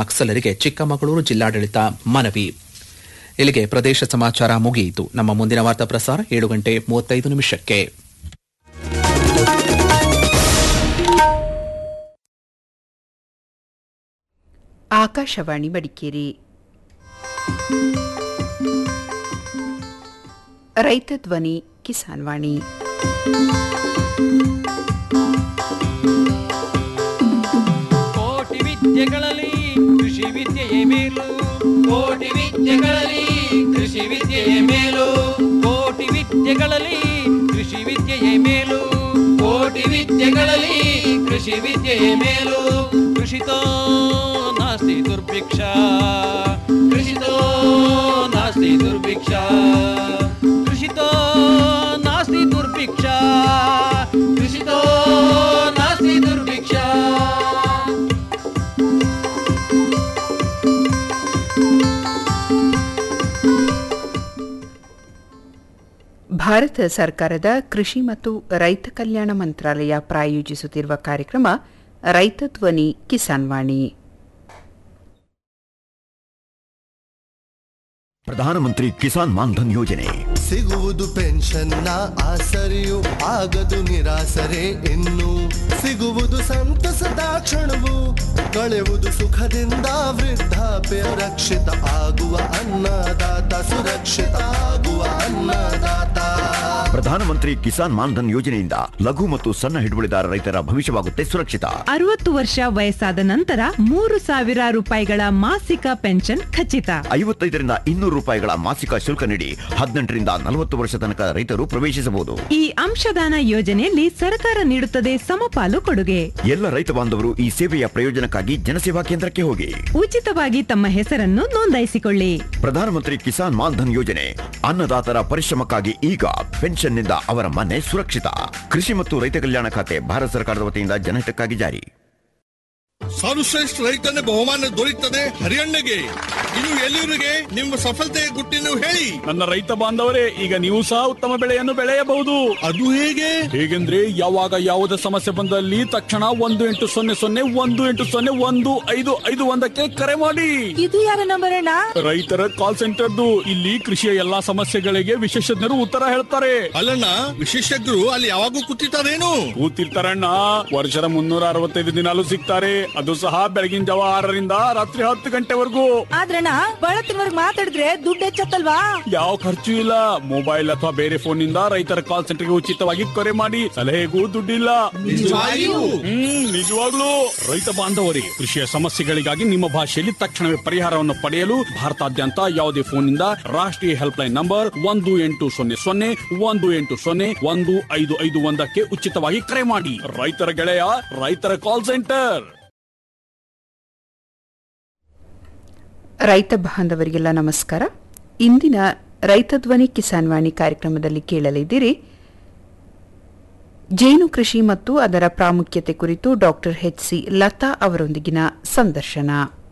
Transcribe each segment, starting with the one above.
ನಕ್ಸಲರಿಗೆ ಚಿಕ್ಕಮಗಳೂರು ಜಿಲ್ಲಾಡಳಿತ ಮನವಿ ಇಲ್ಲಿಗೆ ಪ್ರದೇಶ ಸಮಾಚಾರ ಮುಗಿಯಿತು ನಮ್ಮ ಮುಂದಿನ ವಾರ್ತಾ ಪ್ರಸಾರ ಏಳು ಗಂಟೆ ಮೂವತ್ತೈದು ನಿಮಿಷಕ್ಕೆ ಆಕಾಶವಾಣಿ ಮಡಿಕೇರಿ ರೈತ ಧ್ವನಿ ಕಿಸಾನ್ ವಾಣಿ ಕೋಟಿ ವಿದ್ಯೆಗಳಲ್ಲಿ ಕೃಷಿ ವಿದ್ಯೆಯೇ ಮೇಲು ಕೋಟಿ ವಿದ್ಯೆಗಳಲ್ಲಿ ಕೃಷಿ ವಿದ್ಯೆಯೇ ಮೇಲು ಕೋಟಿ ವಿದ್ಯೆಗಳಲ್ಲಿ ಕೃಷಿ ವಿದ್ಯೆಯೇ ಮೇಲು ಕೋಟಿ ವಿದ್ಯೆಗಳಲ್ಲಿ ಕೃಷಿ ವಿದ್ಯೆಯೇ ಮೇಲು ಕೃಷಿತೋ ನಾಸ್ತಿ ದುರ್ಭಿಕ್ಷ ಕೃಷಿತೋ ನಾಸ್ತಿ ದುರ್ಭಿಕ್ಷ ಕೃಷಿತೋ ನಾಸ್ತಿ ದುರ್ಭಿಕ್ಷ ಕೃಷಿತೋ ನಾಸ್ತಿ ದುರ್ಭಿಕ್ಷ ಭಾರತ ಸರ್ಕಾರದ ಕೃಷಿ ಮತ್ತು ರೈತ ಕಲ್ಯಾಣ ಮಂತ್ರಾಲಯ ಪ್ರಾಯೋಜಿಸುತ್ತಿರುವ ಕಾರ್ಯಕ್ರಮ ರೈತ ಧ್ವನಿ ಕಿಸಾನ್ ವಾಣಿ ಪ್ರಧಾನಮಂತ್ರಿ ಕಿಸಾನ್ ಮಾನ್ಧನ್ ಯೋಜನೆ ಸಿಗುವುದು ಪೆನ್ಷನ್ನ ಆಸರೆಯು ಆಗದು ನಿರಾಸರೆ ಇನ್ನು ಸಿಗುವುದು ಸಂತಸದ ಕ್ಷಣವು ಕಳೆಯುವುದು ಸುಖದಿಂದ ವೃದ್ಧಾಪ್ಯ ರಕ್ಷಿತ ಆಗುವ ಅನ್ನದಾತ ಸುರಕ್ಷಿತ ಆಗುವ ಅನ್ನದಾತ ಪ್ರಧಾನಮಂತ್ರಿ ಕಿಸಾನ್ ಮಾನ್ಧನ್ ಯೋಜನೆಯಿಂದ ಲಘು ಮತ್ತು ಸಣ್ಣ ಹಿಡುವಳಿದಾರ ರೈತರ ಭವಿಷ್ಯವಾಗುತ್ತೆ ಸುರಕ್ಷಿತ ಅರವತ್ತು ವರ್ಷ ವಯಸ್ಸಾದ ನಂತರ ಮೂರು ಸಾವಿರ ರೂಪಾಯಿಗಳ ಮಾಸಿಕ ಪೆನ್ಷನ್ ಖಚಿತ ಐವತ್ತೈದರಿಂದ ಇನ್ನೂರು ರೂಪಾಯಿಗಳ ಮಾಸಿಕ ಶುಲ್ಕ ನೀಡಿ ಹದಿನೆಂಟರಿಂದ ನಲವತ್ತು ವರ್ಷ ತನಕ ರೈತರು ಪ್ರವೇಶಿಸಬಹುದು ಈ ಅಂಶದಾನ ಯೋಜನೆಯಲ್ಲಿ ಸರ್ಕಾರ ನೀಡುತ್ತದೆ ಸಮಪಾಲು ಕೊಡುಗೆ ಎಲ್ಲ ರೈತ ಬಾಂಧವರು ಈ ಸೇವೆಯ ಪ್ರಯೋಜನಕ್ಕಾಗಿ ಜನಸೇವಾ ಕೇಂದ್ರಕ್ಕೆ ಹೋಗಿ ಉಚಿತವಾಗಿ ತಮ್ಮ ಹೆಸರನ್ನು ನೋಂದಾಯಿಸಿಕೊಳ್ಳಿ ಪ್ರಧಾನಮಂತ್ರಿ ಕಿಸಾನ್ ಮಾನ್ಧನ್ ಯೋಜನೆ ಅನ್ನದಾತರ ಪರಿಶ್ರಮಕ್ಕಾಗಿ ಈಗ ಪೆನ್ಷನ್ನಿಂದ ಅವರ ಮನೆ ಸುರಕ್ಷಿತ ಕೃಷಿ ಮತ್ತು ರೈತ ಕಲ್ಯಾಣ ಖಾತೆ ಭಾರತ ಸರ್ಕಾರದ ವತಿಯಿಂದ ಜನಹಿತಕ್ಕಾಗಿ ಜಾರಿ ಸರ್ವಶ್ರೇಷ್ಠ ರೈತನ ಬಹುಮಾನ ದೊರೆಯುತ್ತದೆ ಹರಿಯಣ್ಣಗೆ ಇನ್ನು ಎಲ್ಲಿವರೆಗೆ ನಿಮ್ಮ ಸಫಲತೆಯ ಗುಟ್ಟಿನ ಹೇಳಿ ನನ್ನ ರೈತ ಬಾಂಧವರೇ ಈಗ ನೀವು ಸಹ ಉತ್ತಮ ಬೆಳೆಯನ್ನು ಬೆಳೆಯಬಹುದು ಅದು ಹೇಗೆ ಹೇಗೆಂದ್ರೆ ಯಾವಾಗ ಯಾವುದೇ ಸಮಸ್ಯೆ ಬಂದಲ್ಲಿ ತಕ್ಷಣ ಒಂದು ಎಂಟು ಸೊನ್ನೆ ಸೊನ್ನೆ ಒಂದು ಎಂಟು ಸೊನ್ನೆ ಒಂದು ಐದು ಐದು ಒಂದಕ್ಕೆ ಕರೆ ಮಾಡಿ ಇದು ಯಾರ ನಂಬರ್ ಅಣ್ಣ ರೈತರ ಕಾಲ್ ಸೆಂಟರ್ದು ಇಲ್ಲಿ ಕೃಷಿಯ ಎಲ್ಲಾ ಸಮಸ್ಯೆಗಳಿಗೆ ವಿಶೇಷಜ್ಞರು ಉತ್ತರ ಹೇಳ್ತಾರೆ ಅಲ್ಲಣ್ಣ ವಿಶೇಷಜ್ಞರು ಅಲ್ಲಿ ಯಾವಾಗೂ ಕೂತಿರ್ತಾರೇನು ಕೂತಿರ್ತಾರಣ್ಣ ವರ್ಷದ ಮುನ್ನೂರ ಅರವತ್ತೈದು ದಿನಾಲು ಸಿಗ್ತಾರೆ ಅದು ಸಹ ಬೆಳಗಿನ ಜಾವ ಆರರಿಂದ ರಾತ್ರಿ ಹತ್ತು ಗಂಟೆವರೆಗೂ ಆದ್ರಣ್ಣ ಬಹಳ ತಿಂಗಳಿಗೆ ಮಾತಾಡಿದ್ರೆ ದುಡ್ಡು ಹೆಚ್ಚತ್ತಲ್ವಾ ಯಾವ ಖರ್ಚು ಇಲ್ಲ ಮೊಬೈಲ್ ಅಥವಾ ಬೇರೆ ಫೋನ್ ನಿಂದ ರೈತರ ಕಾಲ್ ಸೆಂಟರ್ಗೆ ಉಚಿತವಾಗಿ ಕರೆ ಮಾಡಿ ಸಲಹೆಗೂ ದುಡ್ಡಿಲ್ಲ ನಿಜವಾಗಿಯೂ? ಹ್ಮ್ ನಿಜವಾಗ್ಲೂ ರೈತ ಬಾಂಧವರಿಗೆ ಕೃಷಿಯ ಸಮಸ್ಯೆಗಳಿಗಾಗಿ ನಿಮ್ಮ ಭಾಷೆಯಲ್ಲಿ ತಕ್ಷಣವೇ ಪರಿಹಾರವನ್ನು ಪಡೆಯಲು ಭಾರತಾದ್ಯಂತ ಯಾವುದೇ ಫೋನ್ ನಿಂದ ರಾಷ್ಟ್ರೀಯ ಹೆಲ್ಪ್ ಲೈನ್ ನಂಬರ್ ಒಂದು ಎಂಟು ಸೊನ್ನೆ ಸೊನ್ನೆ ಒಂದು ಎಂಟು ಸೊನ್ನೆ ಒಂದು ಐದು ಐದು ಒಂದಕ್ಕೆ ಉಚಿತವಾಗಿ ಕರೆ ಮಾಡಿ ರೈತರ ಗೆಳೆಯ ರೈತರ ಕಾಲ್ ಸೆಂಟರ್ ರೈತ ಬಾಂಧವರಿಗೆಲ್ಲ ನಮಸ್ಕಾರ ಇಂದಿನ ರೈತ ಧ್ವನಿ ಕಿಸಾನ್ ವಾಣಿ ಕಾರ್ಯಕ್ರಮದಲ್ಲಿ ಕೇಳಲಿದ್ದೀರಿ ಜೇನು ಕೃಷಿ ಮತ್ತು ಅದರ ಪ್ರಾಮುಖ್ಯತೆ ಕುರಿತು ಡಾಕ್ಟರ್ ಎಚ್ ಸಿ ಲತಾ ಅವರೊಂದಿಗಿನ ಸಂದರ್ಶನ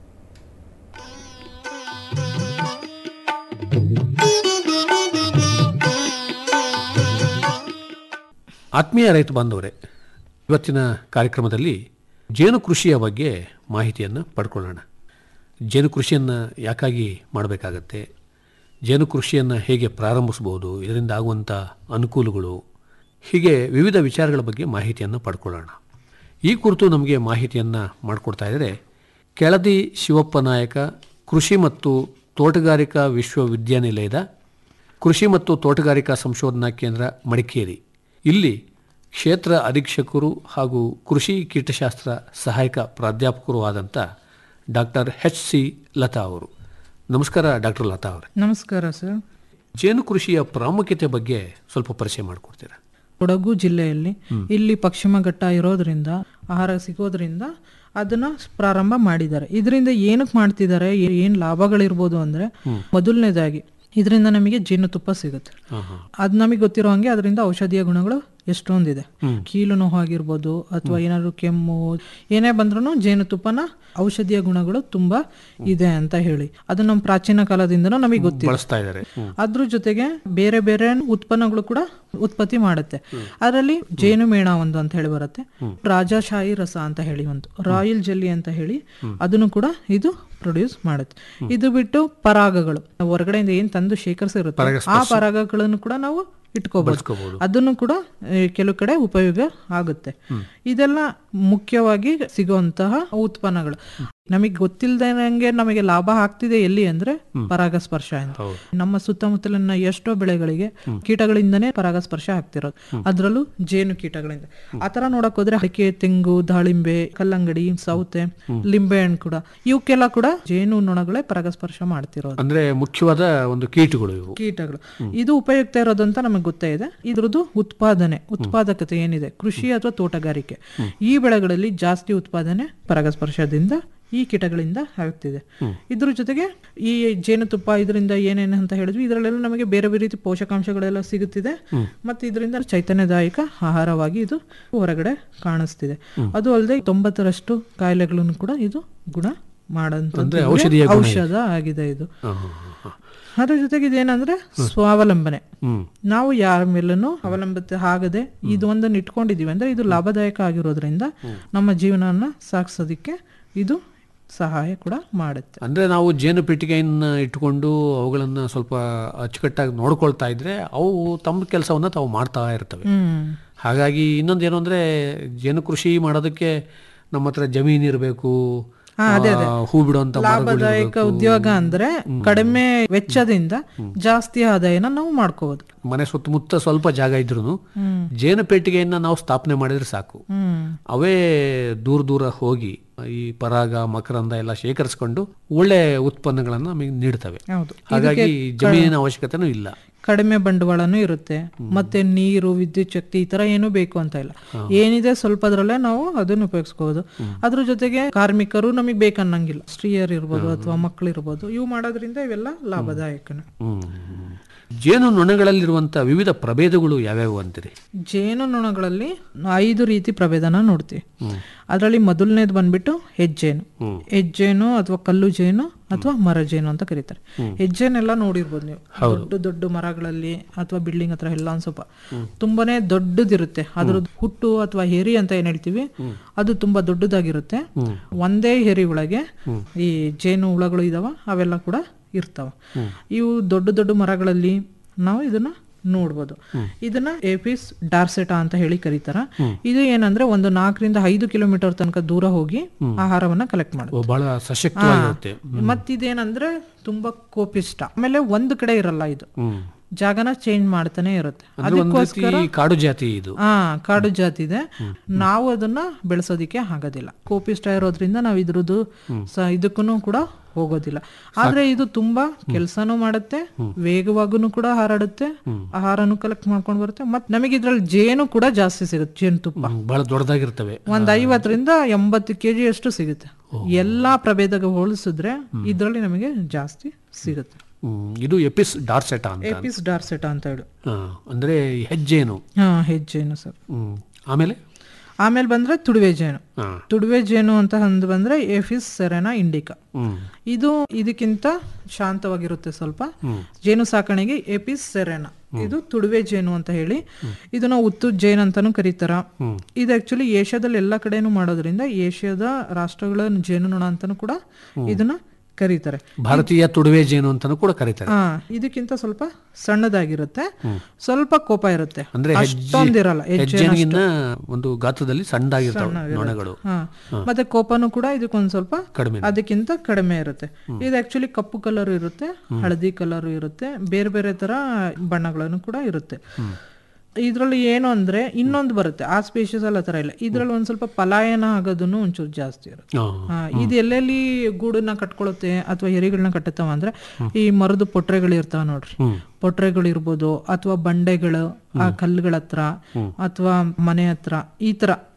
ಆತ್ಮೀಯ ರೈತ ಬಾಂಧವರೇ ಇವತ್ತಿನ ಕಾರ್ಯಕ್ರಮದಲ್ಲಿ ಜೇನು ಕೃಷಿಯ ಬಗ್ಗೆ ಮಾಹಿತಿಯನ್ನು ಪಡ್ಕೊಳ್ಳೋಣ ಜೇನು ಕೃಷಿಯನ್ನು ಯಾಕಾಗಿ ಮಾಡಬೇಕಾಗತ್ತೆ ಜೇನು ಕೃಷಿಯನ್ನು ಹೇಗೆ ಪ್ರಾರಂಭಿಸ್ಬೋದು ಇದರಿಂದ ಆಗುವಂಥ ಅನುಕೂಲಗಳು ಹೀಗೆ ವಿವಿಧ ವಿಚಾರಗಳ ಬಗ್ಗೆ ಮಾಹಿತಿಯನ್ನು ಪಡ್ಕೊಳ್ಳೋಣ ಈ ಕುರಿತು ನಮಗೆ ಮಾಹಿತಿಯನ್ನು ಮಾಡಿಕೊಡ್ತಾ ಇದ್ದಾರೆ ಕೆಳದಿ ಶಿವಪ್ಪ ನಾಯಕ ಕೃಷಿ ಮತ್ತು ತೋಟಗಾರಿಕಾ ವಿಶ್ವವಿದ್ಯಾನಿಲಯದ ಕೃಷಿ ಮತ್ತು ತೋಟಗಾರಿಕಾ ಸಂಶೋಧನಾ ಕೇಂದ್ರ ಮಡಿಕೇರಿ ಇಲ್ಲಿ ಕ್ಷೇತ್ರ ಅಧೀಕ್ಷಕರು ಹಾಗೂ ಕೃಷಿ ಕೀಟಶಾಸ್ತ್ರ ಸಹಾಯಕ ಪ್ರಾಧ್ಯಾಪಕರು ಆದಂಥ ಡಾಕ್ಟರ್ ಎಚ್ ಸಿ ಲತಾ ಅವರು ನಮಸ್ಕಾರ ಡಾಕ್ಟರ್ ಲತಾ ಅವರೇ ನಮಸ್ಕಾರ ಸರ್ ಜೇನು ಕೃಷಿಯ ಪ್ರಾಮುಖ್ಯತೆ ಬಗ್ಗೆ ಸ್ವಲ್ಪ ಪರಿಚಯ ಮಾಡಿಕೊಡ್ತೀರಾ ಕೊಡಗು ಜಿಲ್ಲೆಯಲ್ಲಿ ಇಲ್ಲಿ ಪಶ್ಚಿಮ ಘಟ್ಟ ಇರೋದ್ರಿಂದ ಆಹಾರ ಸಿಗೋದ್ರಿಂದ ಅದನ್ನ ಪ್ರಾರಂಭ ಮಾಡಿದ್ದಾರೆ ಇದರಿಂದ ಏನಕ್ಕೆ ಮಾಡ್ತಿದ್ದಾರೆ ಏ- ಏನ್ ಲಾಭಗಳಿರ್ಬೋದು ಅಂದ್ರೆ ಮೊದಲನೇದಾಗಿ ಇದರಿಂದ ನಮಗೆ ಜೇನುತುಪ್ಪ ಸಿಗುತ್ತೆ ಅದು ನಮಗೆ ಗೊತ್ತಿರೋ ಹಂಗೆ ಅದರಿಂದ ಔಷಧೀಯ ಗುಣಗಳು ಎಷ್ಟೊಂದಿದೆ ಕೀಲು ನೋವು ಆಗಿರ್ಬೋದು ಅಥವಾ ಏನಾದ್ರು ಕೆಮ್ಮು ಏನೇ ಬಂದ್ರೂ ಜೇನುತುಪ್ಪನ ಔಷಧೀಯ ಗುಣಗಳು ತುಂಬಾ ಇದೆ ಅಂತ ಹೇಳಿ ಅದು ನಮ್ಮ ಪ್ರಾಚೀನ ಕಾಲದಿಂದನೂ ನಮಗೆ ಗೊತ್ತಿದೆ ಬಳಸ್ತಾ ಇದ್ದಾರೆ ಅದ್ರ ಜೊತೆಗೆ ಬೇರೆ ಬೇರೆ ಉತ್ಪನ್ನಗಳು ಕೂಡ ಉತ್ಪತ್ತಿ ಮಾಡುತ್ತೆ ಅದರಲ್ಲಿ ಜೇನು ಮೇಣ ಒಂದು ಅಂತ ಹೇಳಿ ಬರುತ್ತೆ ರಾಜಶಾಹಿ ರಸ ಅಂತ ಹೇಳಿ ಒಂದು ರಾಯಲ್ ಜೆಲ್ಲಿ ಅಂತ ಹೇಳಿ ಅದನ್ನು ಕೂಡ ಇದು ಪ್ರೊಡ್ಯೂಸ್ ಮಾಡುತ್ತೆ ಇದು ಬಿಟ್ಟು ಪರಾಗಗಳು ನಾವು ಹೊರಗಡೆಯಿಂದ ಏನ್ ತಂದು ಶೇಖರಿಸಿರುತ್ತೆ ಆ ಪರಾಗಗಳನ್ನು ಕೂಡ ನಾವು ಇಟ್ಕೋಬಹುದು ಅದನ್ನು ಕೂಡ ಆ, ಕೆಲವು ಕಡೆ ಉಪಯೋಗ ಆಗುತ್ತೆ ಇದೆಲ್ಲ ಮುಖ್ಯವಾಗಿ ಸಿಗುವಂತಹ ಉತ್ಪನ್ನಗಳು ನಮಗೆ ಗೊತ್ತಿಲ್ಲದಂಗೆ ನಮಗೆ ಲಾಭ ಆಗ್ತಿದೆ ಎಲ್ಲಿ ಅಂದ್ರೆ ಪರಾಗಸ್ಪರ್ಶ ಅಂತ ನಮ್ಮ ಸುತ್ತಮುತ್ತಲಿನ ಎಷ್ಟೋ ಬೆಳೆಗಳಿಗೆ ಕೀಟಗಳಿಂದನೇ ಪರಾಗಸ್ಪರ್ಶ ಆಗ್ತಿರೋದು ಅದರಲ್ಲೂ ಜೇನು ಕೀಟಗಳಿಂದ ಆತರ ನೋಡಕ್ ಹೋದ್ರೆ ಅಡಿಕೆ ತೆಂಗು ದಾಳಿಂಬೆ ಕಲ್ಲಂಗಡಿ ಸೌತೆ ಲಿಂಬೆ ಹಣ್ಣು ಕೂಡ ಇವಕ್ಕೆಲ್ಲ ಕೂಡ ಜೇನು ನೊಣಗಳೇ ಪರಾಗಸ್ಪರ್ಶ ಮಾಡ್ತಿರೋದು ಅಂದ್ರೆ ಮುಖ್ಯವಾದ ಒಂದು ಕೀಟಗಳು ಇವು ಕೀಟಗಳು ಇದು ಉಪಯುಕ್ತ ಇರೋದು ಅಂತ ನಮಗೆ ಗೊತ್ತೇ ಇದೆ ಇದ್ರದ್ದು ಉತ್ಪಾದನೆ ಉತ್ಪಾದಕತೆ ಏನಿದೆ ಕೃಷಿ ಅಥವಾ ತೋಟಗಾರಿಕೆ ಈ ಬೆಳೆಗಳಲ್ಲಿ ಜಾಸ್ತಿ ಉತ್ಪಾದನೆ ಪರಾಗಸ್ಪರ್ಶದಿಂದ ಈ ಕೀಟಗಳಿಂದ ಆಗ್ತಿದೆ ಇದ್ರ ಜೊತೆಗೆ ಈ ಜೇನುತುಪ್ಪ ಇದರಿಂದ ಏನೇನು ಅಂತ ಹೇಳಿದ್ವಿ ಇದರಲ್ಲೆಲ್ಲ ನಮಗೆ ಬೇರೆ ಬೇರೆ ರೀತಿ ಪೋಷಕಾಂಶಗಳೆಲ್ಲ ಸಿಗುತ್ತಿದೆ ಮತ್ತೆ ಇದರಿಂದ ಚೈತನ್ಯದಾಯಕ ಆಹಾರವಾಗಿ ಇದು ಹೊರಗಡೆ ಕಾಣಿಸ್ತಿದೆ ಅದು ಅಲ್ಲದೆ ತೊಂಬತ್ತರಷ್ಟು ಕಾಯಿಲೆಗಳನ್ನು ಕೂಡ ಇದು ಗುಣ ಅಂದ್ರೆ ಮಾಡೋಂಥ ಔಷಧೀಯ ಗುಣ ಇದೆ. ಔಷಧ ಆಗಿದೆ ಇದು ಹ, ಹ, ಹ. ಅದ್ರ ಜೊತೆಗೆ ಇದೇನಂದ್ರೆ ಸ್ವಾವಲಂಬನೆ ಹ್ಮ್ ನಾವು ಯಾರ ಮೇಲೂ ಅವಲಂಬಿತ ಆಗದೆ ಇದು ಒಂದನ್ನು ಇಟ್ಕೊಂಡಿದೀವಿ ಅಂದ್ರೆ ಇದು ಲಾಭದಾಯಕ ಆಗಿರೋದ್ರಿಂದ ನಮ್ಮ ಜೀವನನ ಸಾಗಿಸೋದಿಕ್ಕೆ ಇದು ಸಹಾಯ ಕೂಡ ಮಾಡುತ್ತೆ ಅಂದ್ರೆ ನಾವು ಜೇನು ಪೆಟ್ಟಿಗೆಯನ್ನ ಇಟ್ಟುಕೊಂಡು ಅವುಗಳನ್ನ ಸ್ವಲ್ಪ ಅಚ್ಚುಕಟ್ಟಾಗಿ ನೋಡ್ಕೊಳ್ತಾ ಇದ್ರೆ ಅವು ತಮ್ಮ ಕೆಲಸವನ್ನ ತಾವು ಮಾಡ್ತಾ ಇರ್ತವೆ ಹ್ಮ್ ಹಾಗಾಗಿ ಇನ್ನೊಂದು ಏನು ಅಂದ್ರೆ ಜೇನು ಕೃಷಿ ಮಾಡೋದಕ್ಕೆ ನಮ್ಮ ಹತ್ರ ಜಮೀನು ಇರಬೇಕು ಹೂ ಬಿಡುವಂತ ಲಾಭದಾಯಕ ಉದ್ಯೋಗ ಅಂದ್ರೆ ಕಡಿಮೆ ವೆಚ್ಚದಿಂದ ಜಾಸ್ತಿ ಆದಾಯನ ನಾವು ಮಾಡ್ಕೋಬಹುದು ಮನೆ ಸುತ್ತಮುತ್ತ ಸ್ವಲ್ಪ ಜಾಗ ಇದ್ರು ಜೇನು ಪೆಟ್ಟಿಗೆಯನ್ನ ನಾವು ಸ್ಥಾಪನೆ ಮಾಡಿದ್ರೆ ಸಾಕು ಹ್ಮ್ ಅವೇ ದೂರ ದೂರ ಹೋಗಿ ಈ ಪರಾಗ ಮಕರಂದ ಎಲ್ಲ ಶೇಖರಿಸ್ಕೊಂಡು ಒಳ್ಳೆ ಉತ್ಪನ್ನಗಳನ್ನ ನಮಗೆ ನೀಡ್ತವೆ ಹೌದು ಹಾಗಾಗಿ ಜಮೀನಿನ ಅವಶ್ಯಕತೆನೂ ಇಲ್ಲ ಕಡಿಮೆ ಬಂಡವಾಳನೂ ಇರುತ್ತೆ ಮತ್ತೆ ನೀರು ವಿದ್ಯುತ್ ಶಕ್ತಿ ಈ ತರ ಏನು ಬೇಕು ಅಂತ ಇಲ್ಲ ಏನಿದೆ ಸ್ವಲ್ಪದ್ರಲ್ಲೇ ನಾವು ಅದನ್ನ ಉಪಯೋಗಿಸ್ಕೋಬಹುದು ಅದ್ರ ಜೊತೆಗೆ ಕಾರ್ಮಿಕರು ನಮಗೆ ಬೇಕನ್ನಂಗಿಲ್ಲ ಸ್ತ್ರೀಯರು ಇರ್ಬೋದು ಅಥವಾ ಮಕ್ಕಳು ಇರ್ಬೋದು ಇವು ಮಾಡೋದ್ರಿಂದ ಇವೆಲ್ಲ ಲಾಭದಾಯಕನೇ ಹ್ಮ್. ಜೇನು ನೊಣಗಳಲ್ಲಿರುವಂತ ವಿವಿಧ ಪ್ರಭೇದಗಳು ಯಾವ್ಯಾವು ಅಂತೀರಿ ಜೇನು ನೊಣಗಳಲ್ಲಿ ಐದು ರೀತಿ ಪ್ರಭೇದನ ನೋಡ್ತೀವಿ ಅದರಲ್ಲಿ ಮೊದಲನೇದು ಬಂದ್ಬಿಟ್ಟು ಹೆಜ್ಜೇನು ಹೆಜ್ಜೇನು ಅಥವಾ ಕಲ್ಲು ಜೇನು ಅಥವಾ ಮರ ಜೇನು ಅಂತ ಕರೀತಾರೆ ಹೆಜ್ಜೇನೆಲ್ಲ ನೋಡಿರ್ಬೋದು ನೀವು ದೊಡ್ಡ ದೊಡ್ಡ ಮರಗಳಲ್ಲಿ ಅಥವಾ ಬಿಲ್ಡಿಂಗ್ ಹತ್ರ ಎಲ್ಲ ಒಂದ್ ಸ್ವಲ್ಪ ತುಂಬಾನೇ ದೊಡ್ಡದಿರುತ್ತೆ ಅದ್ರದ್ದು ಹುಟ್ಟು ಅಥವಾ ಹೆರಿ ಅಂತ ಏನ್ ಹೇಳ್ತೀವಿ ಅದು ತುಂಬಾ ದೊಡ್ಡದಾಗಿರುತ್ತೆ ಒಂದೇ ಹೆರಿ ಒಳಗೆ ಈ ಜೇನು ಹುಳಗಳು ಇದಾವ ಅವೆಲ್ಲ ಕೂಡ ಇರ್ತಾವ ಇವು ದೊಡ್ಡ ದೊಡ್ಡ ಮರಗಳಲ್ಲಿ ನಾವು ಇದನ್ನ ನೋಡ್ಬೋದು ಇದನ್ನ ಏಪಿಸ್ ಡಾರ್ಸೆಟಾ ಅಂತ ಹೇಳಿ ಕರೀತಾರ ಇದು ಏನಂದ್ರೆ ಒಂದು ನಾಲ್ಕರಿಂದ ಐದು ಕಿಲೋಮೀಟರ್ ತನಕ ದೂರ ಹೋಗಿ ಆಹಾರವನ್ನ ಕಲೆಕ್ಟ್ ಮಾಡುತ್ತೆ ಓ, ಬಹಳ ಸಶಕ್ತವಾಗಿರುತ್ತೆ ಮತ್ತಿದೇನಂದ್ರೆ ತುಂಬಾ ಕೋಪಿಷ್ಟ ಆಮೇಲೆ ಒಂದು ಕಡೆ ಇರಲ್ಲ ಇದು ಹ್ಮ್ ಜಾಗನ ಚೇಂಜ್ ಮಾಡ್ತಾನೆ ಇರುತ್ತೆ ಅಂದ್ರೆ ಒಂದ್ ರೀತಿ ಕಾಡು ಜಾತಿ ಇದು ಹಾ ಕಾಡು ಜಾತಿ ಇದೆ ನಾವು ಅದನ್ನ ಬೆಳೆಸೋದಿಕ್ಕೆ ಆಗೋದಿಲ್ಲ ಕೋಪಿಷ್ಟ ಇರೋದ್ರಿಂದ ನಾವು ಇದ್ರದ್ದು ಸ ಇದಕ್ಕೂ ಕೂಡ ಹೋಗೋದಿಲ್ಲ ಆದ್ರೆ ಇದು ತುಂಬಾ ಕೆಲ್ಸನೂ ಮಾಡುತ್ತೆ ವೇಗವಾಗೂ ಕೂಡ ಹಾರಾಡುತ್ತೆ ಆಹಾರನು ಕಲೆಕ್ಟ್ ಮಾಡ್ಕೊಂಡು ಬರುತ್ತೆ ಮತ್ ನಮಗೆ ಇದ್ರಲ್ಲಿ ಜೇನು ಕೂಡ ಜಾಸ್ತಿ ಸಿಗುತ್ತೆ ಜೇನುತುಪ್ಪ ಹ್ಮ್, ಬಹಳ ದೊಡ್ಡದಾಗಿರ್ತವೆ ಒಂದ್ ಐವತ್ತರಿಂದ ಎಂಬತ್ತು ಕೆಜಿ ಅಷ್ಟು ಸಿಗುತ್ತೆ ಎಲ್ಲಾ ಪ್ರಭೇದಕ್ಕೆ ಹೋಲಿಸಿದ್ರೆ ಇದ್ರಲ್ಲಿ ನಮಗೆ ಜಾಸ್ತಿ ಸಿಗುತ್ತೆ ಹ್ಮ್, ಇದು ಎಪಿಸ್ ಡಾರ್ಸೆಟಾ ಅಂತ ಎಪಿಸ್ ಡಾರ್ಸೆಟಾ ಅಂತ ಹೇಳಿ ಹಾ, ಅಂದ್ರೆ ಹೆಜ್ಜೇನು ಹಾ ಹೆಜ್ಜೇನು ಸರ್ ಹ್ಮ್. ಆಮೇಲೆ ಆಮೇಲೆ ಬಂದ್ರೆ ತುಡುವೆ ಜೇನು ಹಾ. ತುಡುವೆ ಜೇನು ಅಂತ ಅಂದ್ ಬಂದ್ರೆ ಎಫಿಸ್ ಸೆರೆನಾ ಇಂಡಿಕಾ ಹ್ಮ್. ಇದು ಇದಕ್ಕಿಂತ ಶಾಂತವಾಗಿರುತ್ತೆ ಸ್ವಲ್ಪ ಜೇನು ಸಾಕಣೆಗೆ ಎಪಿಸ್ ಸೆರೆನಾ ಇದು ತುಡುವೆ ಜೇನು ಅಂತ ಹೇಳಿ ಇದನ್ನ ಉತ್ತು ಜೇನು ಅಂತಾನು ಕರೀತಾರ ಇದು ಆಕ್ಚುಲಿ ಏಷ್ಯಾದಲ್ಲಿ ಎಲ್ಲಾ ಕಡೆನೂ ಮಾಡೋದ್ರಿಂದ ಏಷ್ಯಾದ ರಾಷ್ಟ್ರಗಳ ಜೇನುನೊಣ ಅಂತಾನು ಕೂಡ ಇದನ್ನ ಕರೀತಾರೆ ಭಾರತೀಯ ತುಡುವೆ ಜೇನು ಅಂತಾನು ಕೂಡ ಕರೀತಾರೆ ಹಾ ಇದಕ್ಕಿಂತ ಸ್ವಲ್ಪ ಸಣ್ಣದಾಗಿರುತ್ತೆ ಸ್ವಲ್ಪ ಕೋಪ ಇರುತ್ತೆ ಅಂದ್ರೆ ಅಷ್ಟೊಂದಿರಲ್ಲ ಹೆಜ್ಜೆಗಿನ್ನ ಒಂದು ಗಾತ್ರದಲ್ಲಿ ಸಣ್ಣದಾಗಿರ್ತಾವೆ ನೊಣಗಳು ಹಾ ಮತ್ತೆ ಕೋಪನು ಕೂಡ ಇದಕ್ಕೊಂದ್ ಸ್ವಲ್ಪ ಕಡಿಮೆ ಅದಕ್ಕಿಂತ ಕಡಿಮೆ ಇರುತ್ತೆ ಇದು ಆಕ್ಚುಲಿ ಕಪ್ಪು ಕಲರ್ ಇರುತ್ತೆ ಹಳದಿ ಕಲರ್ ಇರುತ್ತೆ ಬೇರೆ ಬೇರೆ ತರ ಬಣ್ಣಗಳನ್ನು ಕೂಡ ಇರುತ್ತೆ ಇದ್ರಲ್ಲಿ ಏನು ಅಂದ್ರೆ ಇನ್ನೊಂದು ಬರುತ್ತೆ ಆ ಸ್ಪೀಶೀಸ್ ಎಲ್ಲ ತರ ಇಲ್ಲ ಇದ್ರಲ್ಲಿ ಒಂದ್ ಸ್ವಲ್ಪ ಪಲಾಯನ ಆಗೋದನ್ನು ಒಂಚೂರು ಜಾಸ್ತಿ ಇರುತ್ತೆ ಹಾ. ಹಾ, ಇದು ಎಲ್ಲೆಲ್ಲಿ ಗೂಡನ್ನ ಕಟ್ಕೊಳುತ್ತೆ ಅಥವಾ ಎರಿಗಳನ್ನ ಕಟ್ಟುತ್ತವ ಅಂದ್ರೆ ಈ ಮರದ ಪೊಟ್ರೆಗಳು ಇರ್ತಾವ ನೋಡ್ರಿ ಪೊಟ್ರೆಗಳು ಇರ್ಬೋದು ಅಥವಾ ಬಂಡೆಗಳು ಆ ಕಲ್ಲುಗಳ ಹತ್ರ ಅಥವಾ ಮನೆ ಹತ್ರ ಈ ತರ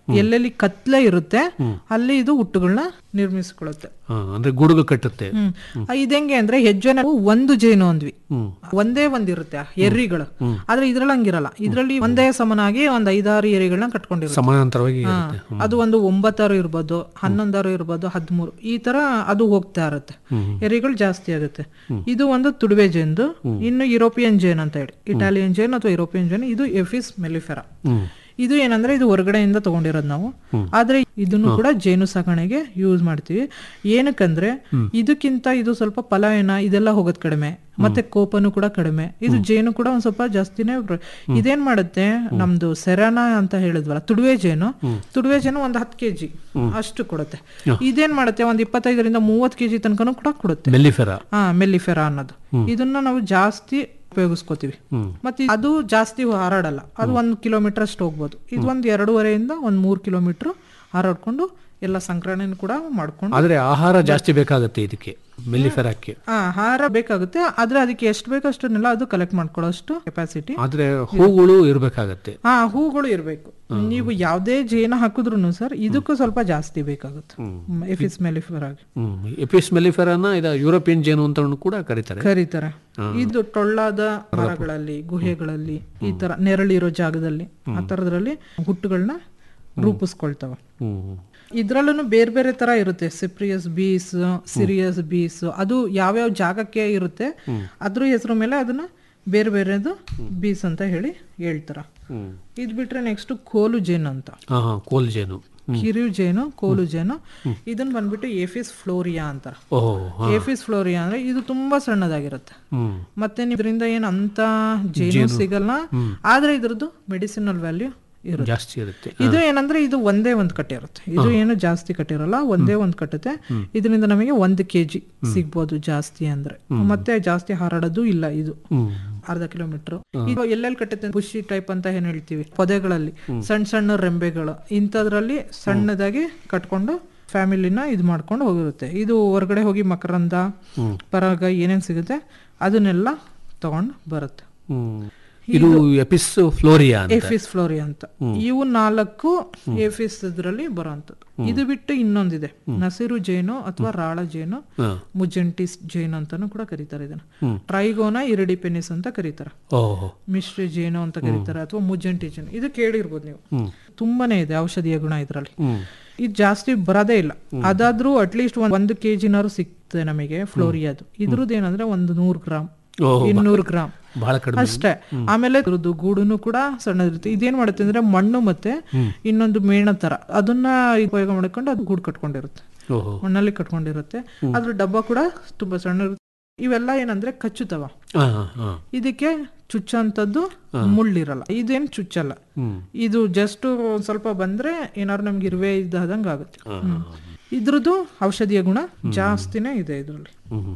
ಎಲ್ಲೆಲ್ಲಿ ಕತ್ಲೆ ಇರುತ್ತೆ ಅಲ್ಲಿ ಇದು ಹುಟ್ಟುಗಳನ್ನ ನಿರ್ಮಿಸಿಕೊಳ್ಳುತ್ತೆ ಹಾ, ಅಂದ್ರೆ ಗೂಡುಗಳು ಕಟ್ಟುತ್ತೆ ಹ್ಮ್ ಆ, ಇದಂಗೆ ಅಂದ್ರೆ ಹೆಜ್ಜೆ ನಾವು ಒಂದು ಜೇನು ಅಂದ್ವಿ ಒಂದೇ ಒಂದಿರುತ್ತೆ ಆ ಎರ್ರಿಗಳು ಆದ್ರೆ ಇದ್ರಲ್ಲಿ ಹಂಗಿರಲ್ಲ ಇದ್ರಲ್ಲಿ ಒಂದೇ ಸಮನಾಗಿ ಒಂದ್ ಐದಾರು ಎರಿಗಳನ್ನ ಕಟ್ಕೊಂಡಿರುತ್ತೆ ಸಮಾನಾಂತರವಾಗಿ ಹಾ, ಇರುತ್ತೆ ಅದು ಒಂದು ಒಂಬತ್ತಾರು ಇರ್ಬೋದು ಹನ್ನೊಂದಾರು ಇರ್ಬೋದು ಹದಿಮೂರು ಈ ತರ ಅದು ಹೋಗ್ತಾ ಇರುತ್ತೆ ಎರಿಗಳು ಜಾಸ್ತಿ ಆಗುತ್ತೆ ಇದು ಒಂದು ತುಡುವೆ ಜೇನು ಇನ್ನು ಯುರೋಪಿಯನ್ ಜೇನ್ ಅಂತ ಹೇಳಿ ಇಟಾಲಿಯನ್ ಜೇನ್ ಅಥವಾ ಯುರೋಪಿಯನ್ ಜೇನ್ ಇದು ಎಫಿಸ್ ಮೆಲಿಫೆರಾ ಇದು ಏನಂದ್ರೆ ಇದು ಹೊರಗಡೆಯಿಂದ ತಗೊಂಡಿರೋದು ನಾವು ಆದ್ರೆ ಇದನ್ನು ಕೂಡ ಜೇನು ಸಾಕಣೆಗೆ ಯೂಸ್ ಮಾಡ್ತೀವಿ ಏನಕ್ಕಂದ್ರೆ ಇದಕ್ಕಿಂತ ಇದು ಸ್ವಲ್ಪ ಪಲಾಯನ ಇದೆಲ್ಲ ಹೋಗೋದ್ ಕಡಿಮೆ ಮತ್ತೆ ಕೋಪನು ಕೂಡ ಕಡಿಮೆ ಇದು ಜೇನು ಕೂಡ ಒಂದ್ ಸ್ವಲ್ಪ ಜಾಸ್ತಿನೇ ಪ್ರ- ಇದೇನ್ ಮಾಡುತ್ತೆ ನಮ್ದು ಸೆರಾನ ಅಂತ ಹೇಳಿದ್ವಲ್ಲ ತುಡುವೆ ಜೇನು ತುಡುವೆ ಜೇನು ಒಂದ್ ಹತ್ತು ಕೆಜಿ ಅಷ್ಟು ಕೊಡುತ್ತೆ ಇದೇನ್ ಮಾಡುತ್ತೆ ಒಂದ್ ಇಪ್ಪತ್ತೈದರಿಂದ ಮೂವತ್ ಕೆಜಿ ತನಕನೂ ಕೂಡ ಕೊಡುತ್ತೆ ಮೆಲ್ಲಿಫೆರಾ ಹಾ ಮೆಲ್ಲಿಫೆರಾ ಅನ್ನೋದು ಇದನ್ನ ನಾವು ಜಾಸ್ತಿ ಉಪಯೋಗಿಸ್ಕೋತೀವಿ ಮತ್ತೆ ಅದು ಜಾಸ್ತಿ ಹಾರಾಡಲ್ಲ ಅದು ಒಂದು ಕಿಲೋಮೀಟರ್ ಅಷ್ಟು ಹೋಗ್ಬೋದು ಇದು ಒಂದ್ ಎರಡೂವರೆಯಿಂದ ಒಂದ್ ಮೂರ್ ಕಿಲೋಮೀಟರ್ ಹಾರಾಡ್ಕೊಂಡು ಎಲ್ಲ ಸಂಕ್ರಮಣ ಕೂಡ ಮಾಡ್ಕೊಂಡು ಆದ್ರೆ ಆಹಾರ ಜಾಸ್ತಿ ಬೇಕಾಗುತ್ತೆ ಇದಕ್ಕೆ ಮೆಲ್ಲಿಫೆರಾಕ್ಕೆ ಆ, ಆಹಾರ ಬೇಕಾಗುತ್ತೆ ಆದ್ರೆ ಅದಕ್ಕೆ ಎಷ್ಟು ಬೇಕೋ ಅಷ್ಟನ್ನೆಲ್ಲ ಅದು ಕಲೆಕ್ಟ್ ಮಾಡ್ಕೊಳ್ಳೋಷ್ಟು ಕೆಪಾಸಿಟಿ ಆದ್ರೆ ಹೂಗಳು ಇರ್ಬೇಕಾಗತ್ತೆ ಹಾ ಹೂಗಳು ಇರಬೇಕು ನೀವು ಯಾವುದೇ ಜೇನ ಹಾಕಿದ್ರು ಸರ್ ಇದಕ್ಕೂ ಸ್ವಲ್ಪ ಜಾಸ್ತಿ ಬೇಕಾಗುತ್ತೆ ಎಫಿಸ್ ಮೆಲಿಫರಾಗಿ ಹ್ಮ್ ಎಪಿಸ್ ಮೆಲ್ಲಿಫೆರಾನ ಇದು ಯುರೋಪಿಯನ್ ಜೇನು ಅಂತ ಕೂಡ ಕರೀತಾರೆ ಕರೀತಾರೆ ಇದು ಟೊಳ್ಳಾದ ಮರಗಳಲ್ಲಿ ಗುಹೆಗಳಲ್ಲಿ ಈ ತರ ನೆರಳಿರೋ ಜಾಗದಲ್ಲಿ ಆ ತರದ್ರಲ್ಲಿ ಹುಟ್ಟುಗಳನ್ನ ರೂಪಿಸ್ಕೊಳ್ತಾವ ಹ್ಮ್ ಇದ್ರಲ್ಲೂ ಬೇರೆ ಬೇರೆ ತರ ಇರುತ್ತೆ ಸಿಪ್ರಿಯಸ್ ಬೀಸ್ ಸಿರಿಯಸ್ ಬೀಸ್ ಅದು ಯಾವ್ಯಾವ ಜಾಗಕ್ಕೆ ಇರುತ್ತೆ ಅದ್ರ ಹೆಸರು ಮೇಲೆ ಅದನ್ನ ಬೇರೆ ಬೇರೆದು ಬೀಸ್ ಅಂತ ಹೇಳಿ ಹೇಳ್ತಾರ ಇದ್ ಬಿಟ್ರೆ ನೆಕ್ಸ್ಟ್ ಕೋಲು ಜೇನು ಅಂತ ಹಾ ಹಾ ಕೋಲ್ ಜೇನು ಕಿರಿಯು ಜೇನು ಕೋಲು ಜೇನು ಇದನ್ನ ಬಂದ್ಬಿಟ್ಟು ಏಫಿಸ್ ಫ್ಲೋರಿಯಾ ಅಂತಾರ ಓಹೋ ಏಫಿಸ್ ಫ್ಲೋರಿಯಾ ಅಂದ್ರೆ ಇದು ತುಂಬಾ ಸಣ್ಣದಾಗಿರುತ್ತೆ ಹ್ಮ್ ಮತ್ತೆ ಇದರಿಂದ ಏನ್ ಅಂತ ಜೇನು ಸಿಗಲ್ಲ ಆದ್ರೆ ಇದ್ರದ್ದು ಮೆಡಿಸಿನಲ್ ವ್ಯಾಲ್ಯೂ ಇರುತ್ತೆ ಜಾಸ್ತಿ ಇರುತ್ತೆ ಇದು ಏನಂದ್ರೆ ಇದು ಒಂದೇ ಒಂದ್ ಕಟ್ಟೆ ಇರುತ್ತೆ ಇದು ಏನು ಜಾಸ್ತಿ ಕಟ್ಟಿರಲ್ಲ ಒಂದೇ ಒಂದ್ ಕಟ್ಟುತ್ತೆ ಇದರಿಂದ ನಮಗೆ ಒಂದು ಕೆಜಿ ಸಿಗ್ಬೋದು ಜಾಸ್ತಿ ಅಂದ್ರೆ ಮತ್ತೆ ಜಾಸ್ತಿ ಹಾರಾಡೋದು ಇಲ್ಲ ಇದು ಅರ್ಧ ಕಿಲೋಮೀಟರ್ ಈಗ ಎಲ್ಲೆಲ್ಲಿ ಕಟ್ಟುತ್ತೆ ಬುಷಿ ಟೈಪ್ ಅಂತ ಏನ್ ಹೇಳ್ತೀವಿ ಪೊದೆಗಳಲ್ಲಿ ಸಣ್ಣ ಸಣ್ಣ ರೆಂಬೆಗಳು ಇಂಥದ್ರಲ್ಲಿ ಸಣ್ಣದಾಗಿ ಕಟ್ಕೊಂಡು ಫ್ಯಾಮಿಲಿನ ಇದು ಮಾಡ್ಕೊಂಡು ಹೋಗಿರುತ್ತೆ ಇದು ಹೊರಗಡೆ ಹೋಗಿ ಮಕರಂದ ಪರಾಗ ಏನೇನ್ ಸಿಗುತ್ತೆ ಅದನ್ನೆಲ್ಲ ತಗೊಂಡ್ ಬರುತ್ತೆ ಹ್ಮ್ ಇದು ಎಪಿಸ್ ಫ್ಲೋರಿಯಾ ಅಂತ ಎಫಿಸ್ ಫ್ಲೋರಿ ಅಂತ ಇವು ನಾಲ್ಕು ಎಫಿಸ್ ಇದ್ರಲ್ಲಿ ಬರೋಂಥದ್ದು ಇದು ಬಿಟ್ಟು ಇನ್ನೊಂದಿದೆ ನಸಿರು ಜೇನು ಅಥವಾ ರಾಳ ಜೇನು ಹಾ. ಮುಜೆಂಟಿಸ್ ಜೇನು ಅಂತಾನು ಕೂಡ ಕರೀತಾರೆ ಇದನ್ನ ಟ್ರೈಗೋನ ಇರಿಡಿಪೆನಿಸ್ ಅಂತ ಕರೀತಾರೆ ಓಹೋ ಮಿಶ್ರ ಜೇನು ಅಂತ ಕರೀತಾರೆ ಅಥವಾ ಮುಜೆಂಟಿ ಜೇನು ಇದು ಕೇಳಿರ್ಬೋದು ನೀವು ತುಂಬಾನೇ ಇದೆ ಔಷಧೀಯ ಗುಣ ಇದರಲ್ಲಿ ಇದು ಜಾಸ್ತಿ ಬರೋದೇ ಇಲ್ಲ ಅದಾದ್ರೂ ಅಟ್ಲೀಸ್ಟ್ ಒಂದು ಕೆಜಿನಾರು ಸಿಗ್ತದೆ ನಮಗೆ ಫ್ಲೋರಿಯಾದು ಇದ್ರದ್ದು ಏನಂದ್ರೆ ಒಂದು ನೂರು ಗ್ರಾಮ್ ಓಹೋ, ಇನ್ನೂರು ಗ್ರಾಮ್ ಬಹಳ ಕಡಿಮೆ ಅಷ್ಟೇ ಆಮೇಲೆ ಇದ್ರದ್ದು ಗೂಡುನು ಕೂಡ ಸಣ್ಣದಿರುತ್ತೆ ಇದೇನ್ ಮಾಡುತ್ತೆ ಅಂದ್ರೆ ಮಣ್ಣು ಮತ್ತೆ ಇನ್ನೊಂದು ಮೇಣ ತರ ಅದನ್ನ ಉಪಯೋಗ ಮಾಡ್ಕೊಂಡು ಅದು ಗೂಡು ಕಟ್ಕೊಂಡಿರುತ್ತೆ ಓಹೋ ಮಣ್ಣಲ್ಲಿ ಕಟ್ಕೊಂಡಿರುತ್ತೆ ಅದ್ರ ಡಬ್ಬ ಕೂಡ ತುಂಬಾ ಸಣ್ಣ ಇರುತ್ತೆ ಇವೆಲ್ಲ ಏನಂದ್ರೆ ಕಚ್ಚುತ್ತವ ಹಾ ಹಾ ಹಾ ಇದಕ್ಕೆ ಚುಚ್ಚಂತದ್ದು ಮುಳ್ಳಿರಲ್ಲ ಇದೇನ್ ಚುಚ್ಚಲ್ಲ ಇದು ಜಸ್ಟ್ ಸ್ವಲ್ಪ ಬಂದ್ರೆ ಏನಾದ್ರು ನಮ್ಗೆ ಇರುವೆ ಇದ್ದಾದಂಗ ಆಗುತ್ತೆ ಹ್ಮ್. ಇದ್ರದ್ದು ಔಷಧೀಯ ಗುಣ ಜಾಸ್ತಿನೇ ಇದೆ ಇದರಲ್ಲಿ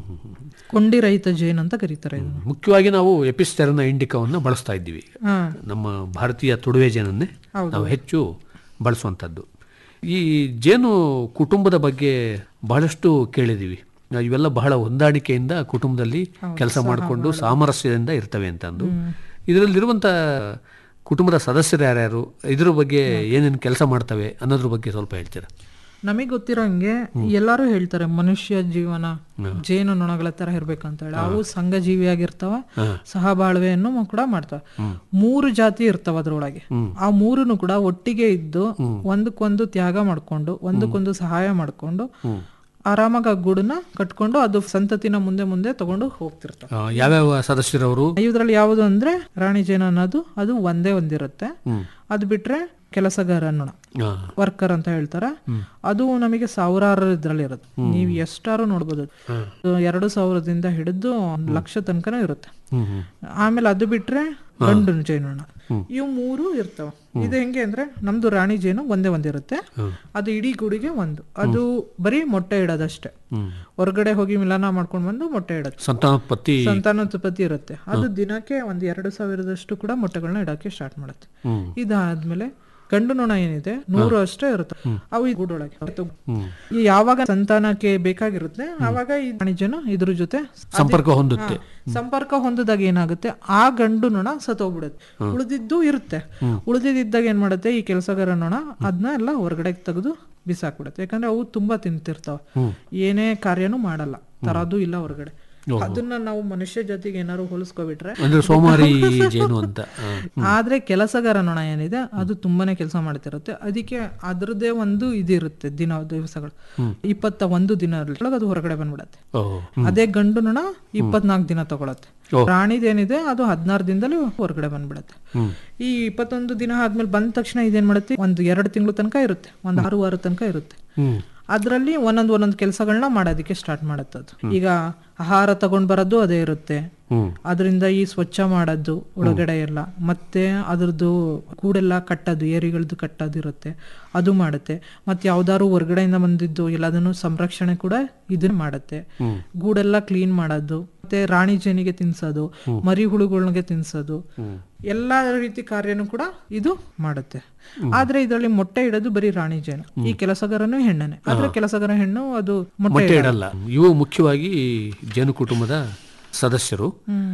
ಕೊಂಡಿ ರಹಿತ ಜೇನ್ ಅಂತ ಕರೀತಾರೆ ಇದನ್ನ ಮುಖ್ಯವಾಗಿ ನಾವು ಎಪಿಸ್ಟೆರನ ಇಂಡಿಕಾವನ್ನು ಬಳಸ್ತಾ ಇದ್ದೀವಿ ಹಾ ನಮ್ಮ ಭಾರತೀಯ ತುಡುವೆ ಜೇನನ್ನೇ ನಾವು ಹೆಚ್ಚು ಬಳಸುವಂಥದ್ದು ಈ ಜೇನು ಕುಟುಂಬದ ಬಗ್ಗೆ ಬಹಳಷ್ಟು ಕೇಳಿದ್ದೀವಿ ಇವೆಲ್ಲ ಬಹಳ ಹೊಂದಾಣಿಕೆಯಿಂದ ಕುಟುಂಬದಲ್ಲಿ ಕೆಲಸ ಮಾಡಿಕೊಂಡು ಸಾಮರಸ್ಯದಿಂದ ಇರ್ತವೆ ಅಂತಂದು ಇದರಲ್ಲಿರುವಂಥ ಕುಟುಂಬದ ಸದಸ್ಯರು ಯಾರ್ಯಾರು ಇದ್ರ ಬಗ್ಗೆ ಏನೇನು ಕೆಲಸ ಮಾಡ್ತವೆ ಅನ್ನೋದ್ರ ಬಗ್ಗೆ ಸ್ವಲ್ಪ ಹೇಳ್ತೀರಾ ನಮಗೆ ಗೊತ್ತಿರೋ ಹಂಗೆ ಎಲ್ಲಾರು ಹೇಳ್ತಾರೆ ಮನುಷ್ಯ ಜೀವನ ಜೇನು ನೊಣಗಳ ತರ ಇರ್ಬೇಕಂತ ಹೇಳಿ ಅವು ಸಂಘ ಜೀವಿಯಾಗಿರ್ತಾವ ಸಹಬಾಳ್ವೆಯನ್ನು ಕೂಡ ಮಾಡ್ತಾವ ಮೂರು ಜಾತಿ ಇರ್ತಾವ ಅದ್ರೊಳಗೆ ಆ ಮೂರನ್ನು ಕೂಡ ಒಟ್ಟಿಗೆ ಇದ್ದು ಒಂದಕ್ಕೊಂದು ತ್ಯಾಗ ಮಾಡ್ಕೊಂಡು ಒಂದಕ್ಕೊಂದು ಸಹಾಯ ಮಾಡ್ಕೊಂಡು ಆರಾಮಾಗಿ ಆ ಗೂಡನ್ನ ಕಟ್ಕೊಂಡು ಅದು ಸಂತತಿನ ಮುಂದೆ ಮುಂದೆ ತಗೊಂಡು ಹೋಗ್ತಿರ್ತಾವ ಆ, ಯಾವ್ಯಾವ ಸದಸ್ಯರವರು ಇದ್ರಲ್ಲಿ ಯಾವುದು ಅಂದ್ರೆ ರಾಣಿ ಜೇನು ಅನ್ನೋದು ಅದು ಒಂದೇ ಒಂದಿರುತ್ತೆ ಅದು ಬಿಟ್ರೆ ಕೆಲಸಗಾರ ನೊಣ ಆ, ವರ್ಕರ್ ಅಂತ ಹೇಳ್ತಾರ ಅದು ನಮಗೆ ಸಾವಿರಾರು ಇದ್ರಲ್ಲಿ ಇರುತ್ತೆ ನೀವು ಎಷ್ಟಾರು ನೋಡ್ಬೋದು ಅದು ಎರಡು ಸಾವಿರದಿಂದ ಹಿಡಿದು ಒಂದ್ ಲಕ್ಷ ತನಕನೂ ಇರುತ್ತೆ ಆಮೇಲೆ ಅದು ಬಿಟ್ರೆ ಗಂಡು ಜೇನುಣ್ಣ ಇವು ಮೂರು ಇರ್ತಾವ ಇದು ಹೆಂಗೆ ಅಂದ್ರೆ ನಮ್ದು ರಾಣಿ ಜೇನು ಒಂದೇ ಒಂದಿರುತ್ತೆ ಅದು ಇಡೀ ಗೂಡಿಗೆ ಒಂದು ಅದು ಬರೀ ಮೊಟ್ಟೆ ಇಡೋದಷ್ಟೇ ಹೊರಗಡೆ ಹೋಗಿ ಮಿಲನ ಮಾಡ್ಕೊಂಡ್ ಬಂದು ಮೊಟ್ಟೆ ಇಡತ್ತೆ ಸಂತಾನೋತ್ಪತ್ತಿ ಸಂತಾನೋತ್ಪತ್ತಿ ಇರುತ್ತೆ ಅದು ದಿನಕ್ಕೆ ಒಂದ್ ಎರಡು ಸಾವಿರದಷ್ಟು ಕೂಡ ಮೊಟ್ಟೆಗಳನ್ನ ಇಡಕ್ಕೆ ಸ್ಟಾರ್ಟ್ ಮಾಡುತ್ತೆ ಇದಾದ್ಮೇಲೆ ಗಂಡು ನೊಣ ಏನಿದೆ ನೂರು ಅಷ್ಟೇ ಇರುತ್ತೆ ಅವು ಈ ಗೂಡೊಳಗೆ ಮತ್ತು ಈ ಯಾವಾಗ ಸಂತಾನಕ್ಕೆ ಬೇಕಾಗಿರುತ್ತೆ ಆವಾಗ ಈ ವಾಣಿಜ್ಯನು ಇದ್ರ ಜೊತೆ ಸಂಪರ್ಕ ಹೊಂದುತ್ತೆ. ಹಾ, ಸಂಪರ್ಕ ಹೊಂದಿದಾಗ ಏನಾಗುತ್ತೆ ಆ ಗಂಡು ನೊಣ ಸತ್ತೋಗ್ಬಿಡುತ್ತೆ ಉಳಿದಿದ್ದು ಇರುತ್ತೆ ಉಳಿದಿದ್ದಾಗ ಏನ್ ಮಾಡುತ್ತೆ ಈ ಕೆಲಸಗಾರ ನೊಣ ಅದನ್ನ ಎಲ್ಲ ಹೊರಗಡೆ ತೆಗೆದು ಬಿಸಾಕ್ಬಿಡುತ್ತೆ ಯಾಕಂದ್ರೆ ಅವು ತುಂಬಾ ತಿಂತಿರ್ತಾವ ಏನೇ ಕಾರ್ಯನೂ ಮಾಡಲ್ಲ ತರೋದು ಇಲ್ಲ ಹೊರಗಡೆ ಅದನ್ನ ನಾವು ಮನುಷ್ಯ ಜೊತೆಗೆ ಏನಾದ್ರು ಹೋಲಿಸ್ಕೊಬಿಟ್ರೆ ಅಂದ್ರೆ ಸೋಮಾರಿ ಜೇನು ಅಂತ ಆ. ಆದ್ರೆ ಕೆಲಸಗಾರ ನೊಣ ಏನಿದೆ ಅದು ತುಂಬಾನೇ ಕೆಲಸ ಮಾಡ್ತಿರುತ್ತೆ ಅದಕ್ಕೆ ಅದ್ರದ್ದೇ ಒಂದು ಇದಿರುತ್ತೆ ದಿನ ದಿವಸಗಳು ಇಪ್ಪತ್ತ ಒಂದು ದಿನ ಅದು ಹೊರಗಡೆ ಬಂದ್ಬಿಡತ್ತೆ ಓ ಅದೇ ಗಂಡು ನೊಣ ಇಪ್ಪತ್ನಾಲ್ಕು ದಿನ ತಗೊಳತ್ತೆ ಪ್ರಾಣಿದೇನಿದೆ ಅದು ಹದಿನಾರು ದಿನದಲ್ಲಿ ಹೊರಗಡೆ ಬಂದ್ಬಿಡತ್ತೆ ಈ ಇಪ್ಪತ್ತೊಂದು ದಿನ ಆದ್ಮೇಲೆ ಬಂದ ತಕ್ಷಣ ಇದೇನ್ ಮಾಡುತ್ತೆ ಒಂದು ಎರಡು ತಿಂಗಳು ತನಕ ಇರುತ್ತೆ ಒಂದು ಆರು ವಾರ ತನಕ ಇರುತ್ತೆ ಹ್ಮ್ ಅದರಲ್ಲಿ ಒಂದೊಂದು ಒಂದೊಂದು ಕೆಲಸಗಳನ್ನ ಮಾಡೋದಕ್ಕೆ ಸ್ಟಾರ್ಟ್ ಮಾಡುತ್ತೆ ಅದು ಈಗ ಆಹಾರ ತಗೊಂಡ್ ಬರೋದು ಅದೇ ಇರುತ್ತೆ ಹ್ಮ್ ಅದರಿಂದ ಈ ಸ್ವಚ್ಛ ಮಾಡೋದು ಒಳಗಡೆ ಎಲ್ಲ ಮತ್ತೆ ಅದ್ರದ್ದು ಕೂಡೆಲ್ಲ ಕಟ್ಟೋದು ಏರಿಗಳದ್ದು ಕಟ್ಟೋದು ಇರುತ್ತೆ ಅದು ಮಾಡುತ್ತೆ ಮತ್ತೆ ಯಾವ್ದಾದ್ರು ಹೊರಗಡೆಯಿಂದ ಬಂದಿದ್ದು ಎಲ್ಲದನ್ನು ಸಂರಕ್ಷಣೆ ಕೂಡ ಇದನ್ನ ಮಾಡುತ್ತೆ ಗೂಡೆಲ್ಲ ಕ್ಲೀನ್ ಮಾಡೋದು ಮತ್ತೆ ರಾಣಿ ಜೇನಿಗೆ ತಿನ್ಸೋದು ಮರಿ ಹುಳುಗಳಿಗೆ ತಿನ್ಸೋದು ಎಲ್ಲಾ ರೀತಿ ಕಾರ್ಯನೂ ಕೂಡ ಇದು ಮಾಡುತ್ತೆ ಆದ್ರೆ ಇದರಲ್ಲಿ ಮೊಟ್ಟೆ ಇಡೋದು ಬರೀ ರಾಣಿ ಜೇನು ಈ ಕೆಲಸಗಾರನು ಹೆಣ್ಣನೆ ಆದ್ರೆ ಕೆಲಸಗಾರ ಹೆಣ್ಣು ಅದು ಮೊಟ್ಟೆ ಮೊಟ್ಟೆ ಇಡಲ್ಲ. ಇಡಲ್ಲ ಇವು ಮುಖ್ಯವಾಗಿ ಜೇನು ಕುಟುಂಬದ ಸದಸ್ಯರು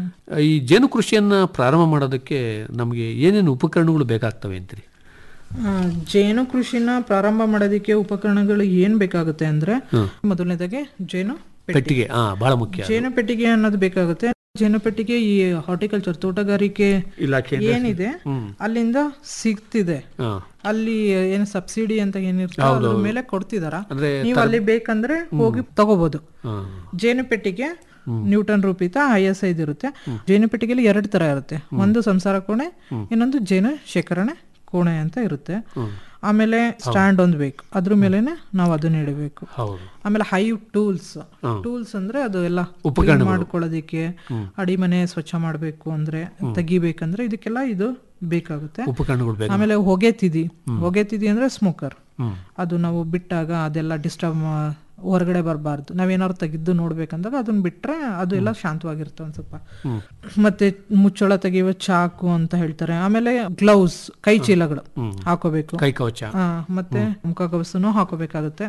ಈ ಜೇನು ಕೃಷಿಯನ್ನ ಪ್ರಾರಂಭ ಮಾಡೋದಕ್ಕೆ ನಮಗೆ ಏನೇನು ಉಪಕರಣಗಳು ಬೇಕಾಗ್ತವೆ ಅಂತೀರಿ ಆ, ಜೇನು ಕೃಷಿನ ಪ್ರಾರಂಭ ಮಾಡೋದಕ್ಕೆ ಉಪಕರಣಗಳು ಏನ್ ಬೇಕಾಗುತ್ತೆ ಅಂದ್ರೆ ಮೊದಲನೇದಾಗಿ ಜೇನು ಪೆಟ್ಟಿಗೆ ಪೆಟ್ಟಿಗೆ ಹಾ ಬಹಳ ಮುಖ್ಯ ಜೇನು ಪೆಟ್ಟಿಗೆ ಅನ್ನೋದು ಬೇಕಾಗುತ್ತೆ ಜೇನು ಪೆಟ್ಟಿಗೆ ಈ ಹಾರ್ಟಿಕಲ್ಚರ್ ತೋಟಗಾರಿಕೆ ಇಲಾಖೆ ಏನಿದೆ ಅಲ್ಲಿಂದ ಸಿಗ್ತಿದೆ ಹಾ ಅಲ್ಲಿ ಏನು ಸಬ್ಸಿಡಿ ಅಂತ ಏನಿರ್ತದೆ ಅದ್ರ ಮೇಲೆ ಕೊಡ್ತಿದಾರ ಅಂದ್ರೆ ನೀವು ಅಲ್ಲಿ ಬೇಕಂದ್ರೆ ಹೋಗಿ ತಗೋಬಹುದು ಹಾ ಜೇನು ಪೆಟ್ಟಿಗೆ ನ್ಯೂಟನ್ ರೂಪಿತ ಐ ಎಸ್ ಐದು ಇರುತ್ತೆ ಜೇನು ಪೆಟ್ಟಿಗೆಯಲ್ಲಿ ಎರಡು ತರ ಇರುತ್ತೆ ಒಂದು ಸಂಸಾರ ಕೋಣೆ ಇನ್ನೊಂದು ಜೇನು ಶೇಖರಣೆ ಕೋಣೆ ಅಂತ ಇರುತ್ತೆ ಆಮೇಲೆ ಸ್ಟ್ಯಾಂಡ್ ಒಂದು ಬೇಕು ಅದ್ರ ಮೇಲೆನೆ ನಾವು ಅದನ್ನ ಇಡಬೇಕು ಹೌದು ಆಮೇಲೆ ಹೈ ಟೂಲ್ಸ್ ಟೂಲ್ಸ್ ಅಂದ್ರೆ ಅದು ಎಲ್ಲ clean ಮಾಡ್ಕೊಳ್ಳೋದಿಕ್ಕೆ ಅಡಿಮನೆ ಸ್ವಚ್ಛ ಮಾಡ್ಬೇಕು ಅಂದ್ರೆ ತೆಗಿಬೇಕಂದ್ರೆ ಇದಕ್ಕೆಲ್ಲ ಇದು ಬೇಕಾಗುತ್ತೆ ಉಪಕರಣಗಳು ಬೇಕು ಆಮೇಲೆ ಹೊಗೆ ತಿದಿ ಹೊಗೆ ತಿದಿ ಅಂದ್ರೆ ಸ್ಮೋಕರ್ ಅದು ನಾವು ಬಿಟ್ಟಾಗ ಅದೆಲ್ಲ ಡಿಸ್ಟರ್ಬ್ ಹೊರಗಡೆ ಬರಬಾರ್ದು ನಾವೇನಾದ್ರು ತೆಗೆದು ನೋಡ್ಬೇಕಂದಾಗ ಅದನ್ನ ಬಿಟ್ರೆ ಅದು ಎಲ್ಲ ಶಾಂತವಾಗಿರುತ್ತೆ ಒಂದ್ ಸ್ವಲ್ಪ ಮತ್ತೆ ಮುಚ್ಚಳ ತೆಗೆಯುವ ಚಾಕು ಅಂತ ಹೇಳ್ತಾರೆ ಆಮೇಲೆ ಗ್ಲೌಸ್ ಕೈ ಚೀಲಗಳು ಹಾಕೋಬೇಕು ಕೈ ಕವಚ ಆ, ಮತ್ತೆ ಮುಖಕವಸನು ಹಾಕೋಬೇಕಾಗುತ್ತೆ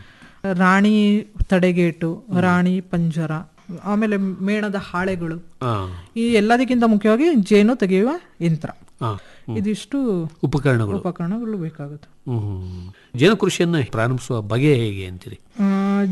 ರಾಣಿ ತಡೆಗೇಟು ರಾಣಿ ಪಂಜರ ಆಮೇಲೆ ಮೇಣದ ಹಾಳೆಗಳು ಹಾ ಈ ಎಲ್ಲದಕ್ಕಿಂತ ಮುಖ್ಯವಾಗಿ ಜೇನು ತೆಗೆಯುವ ಯಂತ್ರ ಹಾ ಇದಿಷ್ಟು ಉಪಕರಣಗಳು ಉಪಕರಣಗಳು ಬೇಕಾಗುತ್ತೆ ಹ್ಮ್ ಜೇನು ಕೃಷಿಯನ್ನ ಪ್ರಾರಂಭಿಸುವ ಬಗೆ ಹೇಗೆ ಅಂತೀರಿ ಆ,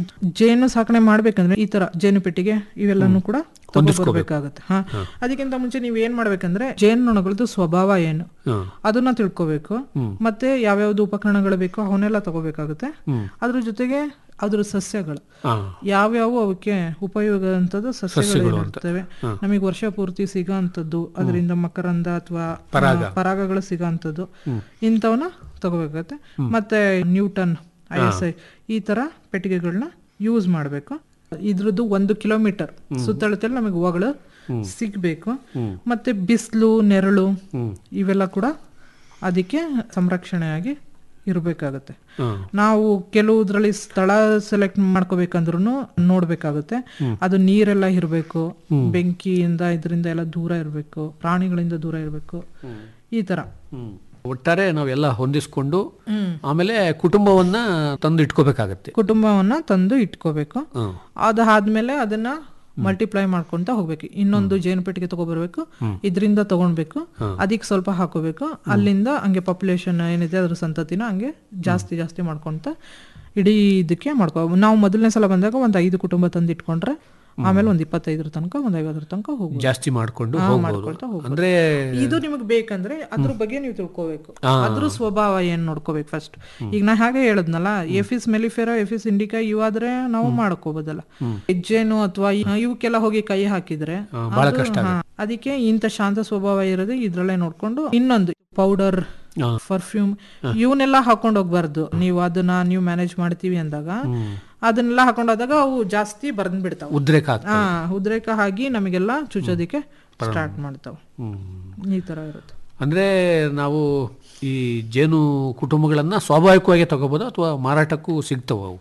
ಜೇನು ಸಾಕಣೆ ಮಾಡ್ಬೇಕಂದ್ರೆ ಈ ತರ ಜೇನು ಪೆಟ್ಟಿಗೆ ಇವೆಲ್ಲನೂ ಕೂಡ ತಗೋಬರ್ಬೇಕಾಗತ್ತೆ ಹಾ ಅದಕ್ಕಿಂತ ಮುಂಚೆ ನೀವ್ ಏನ್ ಮಾಡ್ಬೇಕಂದ್ರೆ ಜೇನು ನೊಣಗಳದ್ದು ಸ್ವಭಾವ ಏನು ಹಾ ಅದನ್ನ ತಿಳ್ಕೊಬೇಕು ಮತ್ತೆ ಯಾವ್ಯಾವ್ದು ಉಪಕರಣಗಳು ಬೇಕೋ ಅವನ್ನೆಲ್ಲ ತಗೋಬೇಕಾಗುತ್ತೆ ಅದ್ರ ಜೊತೆಗೆ ಅದ್ರ ಸಸ್ಯಗಳು ಹಾ ಯಾವ್ಯಾವ ಅವಕ್ಕೆ ಉಪಯೋಗ ಅಂತದ್ದು ಸಸ್ಯಗಳು ಏನಿರ್ತವೆ ನಮಗೆ ವರ್ಷ ಪೂರ್ತಿ ಸಿಗೋ ಅಂತದ್ದು ಅದರಿಂದ ಮಕರಂದ ಅಥವಾ ಪರಾಗಗಳು ಸಿಗೋ ಅಂತದ್ದು ಇಂಥವನ್ನ ತಗೋಬೇಕಾಗತ್ತೆ ಮತ್ತೆ ನ್ಯೂಟನ್ ಐ ಎಸ್ ಐ ಈ ತರ ಪೆಟ್ಟಿಗೆಗಳನ್ನ ಯೂಸ್ ಮಾಡಬೇಕು ಇದ್ರದ್ದು ಒಂದು ಕಿಲೋಮೀಟರ್ ಸುತ್ತಳತೆಯಲ್ಲಿ ನಮಗೆ ಹೂವಗಳು ಸಿಗ್ಬೇಕು ಮತ್ತೆ ಬಿಸಿಲು ನೆರಳು ಇವೆಲ್ಲ ಕೂಡ ಅದಕ್ಕೆ ಸಂರಕ್ಷಣೆಯಾಗಿ ಇರಬೇಕಾಗುತ್ತೆ ನಾವು ಕೆಲವುದ್ರಲ್ಲಿ ಸ್ಥಳ ಸೆಲೆಕ್ಟ್ ಮಾಡ್ಕೋಬೇಕಂದ್ರೂ ನೋಡ್ಬೇಕಾಗುತ್ತೆ ಅದು ನೀರೆಲ್ಲ ಇರಬೇಕು ಬೆಂಕಿಯಿಂದ ಇದರಿಂದ ಎಲ್ಲ ದೂರ ಇರಬೇಕು ಪ್ರಾಣಿಗಳಿಂದ ದೂರ ಇರಬೇಕು ಈ ತರ ಹ್ಮ್. ಒಟ್ಟಾರೆ ನಾವೆಲ್ಲ ಹೊಂದಿಸ್ಕೊಂಡು ಆಮೇಲೆ ಕುಟುಂಬವನ್ನ ತಂದು ಇಟ್ಕೋಬೇಕಾಗತ್ತೆ ಕುಟುಂಬವನ್ನ ತಂದು ಇಟ್ಕೋಬೇಕು ಹ್ಮ್. ಅದಾದ್ಮೇಲೆ ಅದನ್ನ ಮಲ್ಟಿಪ್ಲೈ ಮಾಡ್ಕೊಂತ ಹೋಗ್ಬೇಕು ಇನ್ನೊಂದು ಜೇನು ಪೆಟ್ಟಿಗೆ ತಗೊಬರ್ಬೇಕು ಇದರಿಂದ ತಗೊಳ್ಬೇಕು ಅದಕ್ಕೆ ಸ್ವಲ್ಪ ಹಾಕೋಬೇಕು ಅಲ್ಲಿಂದ ಹಂಗೆ ಪಾಪ್ಯುಲೇಷನ್ ಏನಿದೆ ಅದ್ರ ಸಂತತಿನ ಹಂಗೆ ಜಾಸ್ತಿ ಜಾಸ್ತಿ ಮಾಡ್ಕೊಂತ ಇಡೀ ಇದಕ್ಕೆ ಮಾಡ್ಕೋ ನಾವು ಮೊದಲನೇ ಸಲ ಬಂದಾಗ ಒಂದ್ ಐದು ಕುಟುಂಬ ತಂದು ಇಟ್ಕೊಂಡ್ರೆ ಆಮೇಲೆ ಒಂದ್ ಇಪ್ಪತ್ತೈದರ ತನಕ ಒಂದ್ ಐವತ್ತರ ತನಕ ಹೋಗ್ಬೋದು ಜಾಸ್ತಿ ಮಾಡ್ಕೊಂಡು ಹಾ, ಹೋಗ್ಬೋದು ಮಾಡ್ಕೊಳ್ತಾ ಹೋಗ್ಬೋದು. ಅಂದ್ರೆ ಇದು ನಿಮಗೆ ಬೇಕಂದ್ರೆ ಅದ್ರ ಬಗ್ಗೆ ನೀವು ತಿಳ್ಕೋಬೇಕು ಅದ್ರ ಸ್ವಭಾವ ಏನ್ ನೋಡ್ಕೋಬೇಕು ಫಸ್ಟ್ ಈಗ ನಾ ಹಾಗೆ ಹೇಳದ್ನಲ್ಲ ಎಫಿಸ್ ಮೆಲಿಫೆರಾ ಎಫಿಸ್ ಇಂಡಿಕಾ ಇವಾದ್ರೆ ನಾವು ಮಾಡ್ಕೋಬೋದಲ್ಲ ಹೆಜ್ಜೆನು ಅಥವಾ ಇವಕ್ಕೆಲ್ಲ ಹೋಗಿ ಕೈ ಹಾಕಿದ್ರೆ ಅದು- ಹಾ, ಅದಕ್ಕೆ ಇಂಥ ಶಾಂತ ಸ್ವಭಾವ ಇರೋದು ಇದ್ರಲ್ಲೇ ನೋಡ್ಕೊಂಡು ಇನ್ನೊಂದು ಪೌಡರ್ ಹಾ. ಪರ್ಫ್ಯೂಮ್ ಇವನ್ನೆಲ್ಲ ಹಾಕೊಂಡ್ ಹೋಗ್ಬಾರ್ದು ನೀವು ಅದನ್ನ ನೀವು ಮ್ಯಾನೇಜ್ ಮಾಡ್ತೀವಿ ಅಂದಾಗ ಅದನ್ನೆಲ್ಲ ಹಾಕೊಂಡೋದಾಗ ಅವು ಜಾಸ್ತಿ ಬರ್ದ್ ಬಿಡ್ತಾವ ಉದ್ರೇಕ ಆಗ್ತದೆ. ಹಾ ಉದ್ರೇಕ ಆಗಿ ನಮಗೆಲ್ಲ ಚುಚ್ಚೋದಿಕ್ಕೆ ಸ್ಟಾರ್ಟ್ ಮಾಡ್ತಾವ ಈ ತರ ಇರುತ್ತೆ ಅಂದ್ರೆ ನಾವು ಈ ಜೇನು ಕುಟುಂಬಗಳನ್ನ ಸ್ವಾಭಾವಿಕವಾಗಿ ತಗೋಬಹುದು ಅಥವಾ ಮಾರಾಟಕ್ಕೂ ಸಿಗ್ತವ ಅವು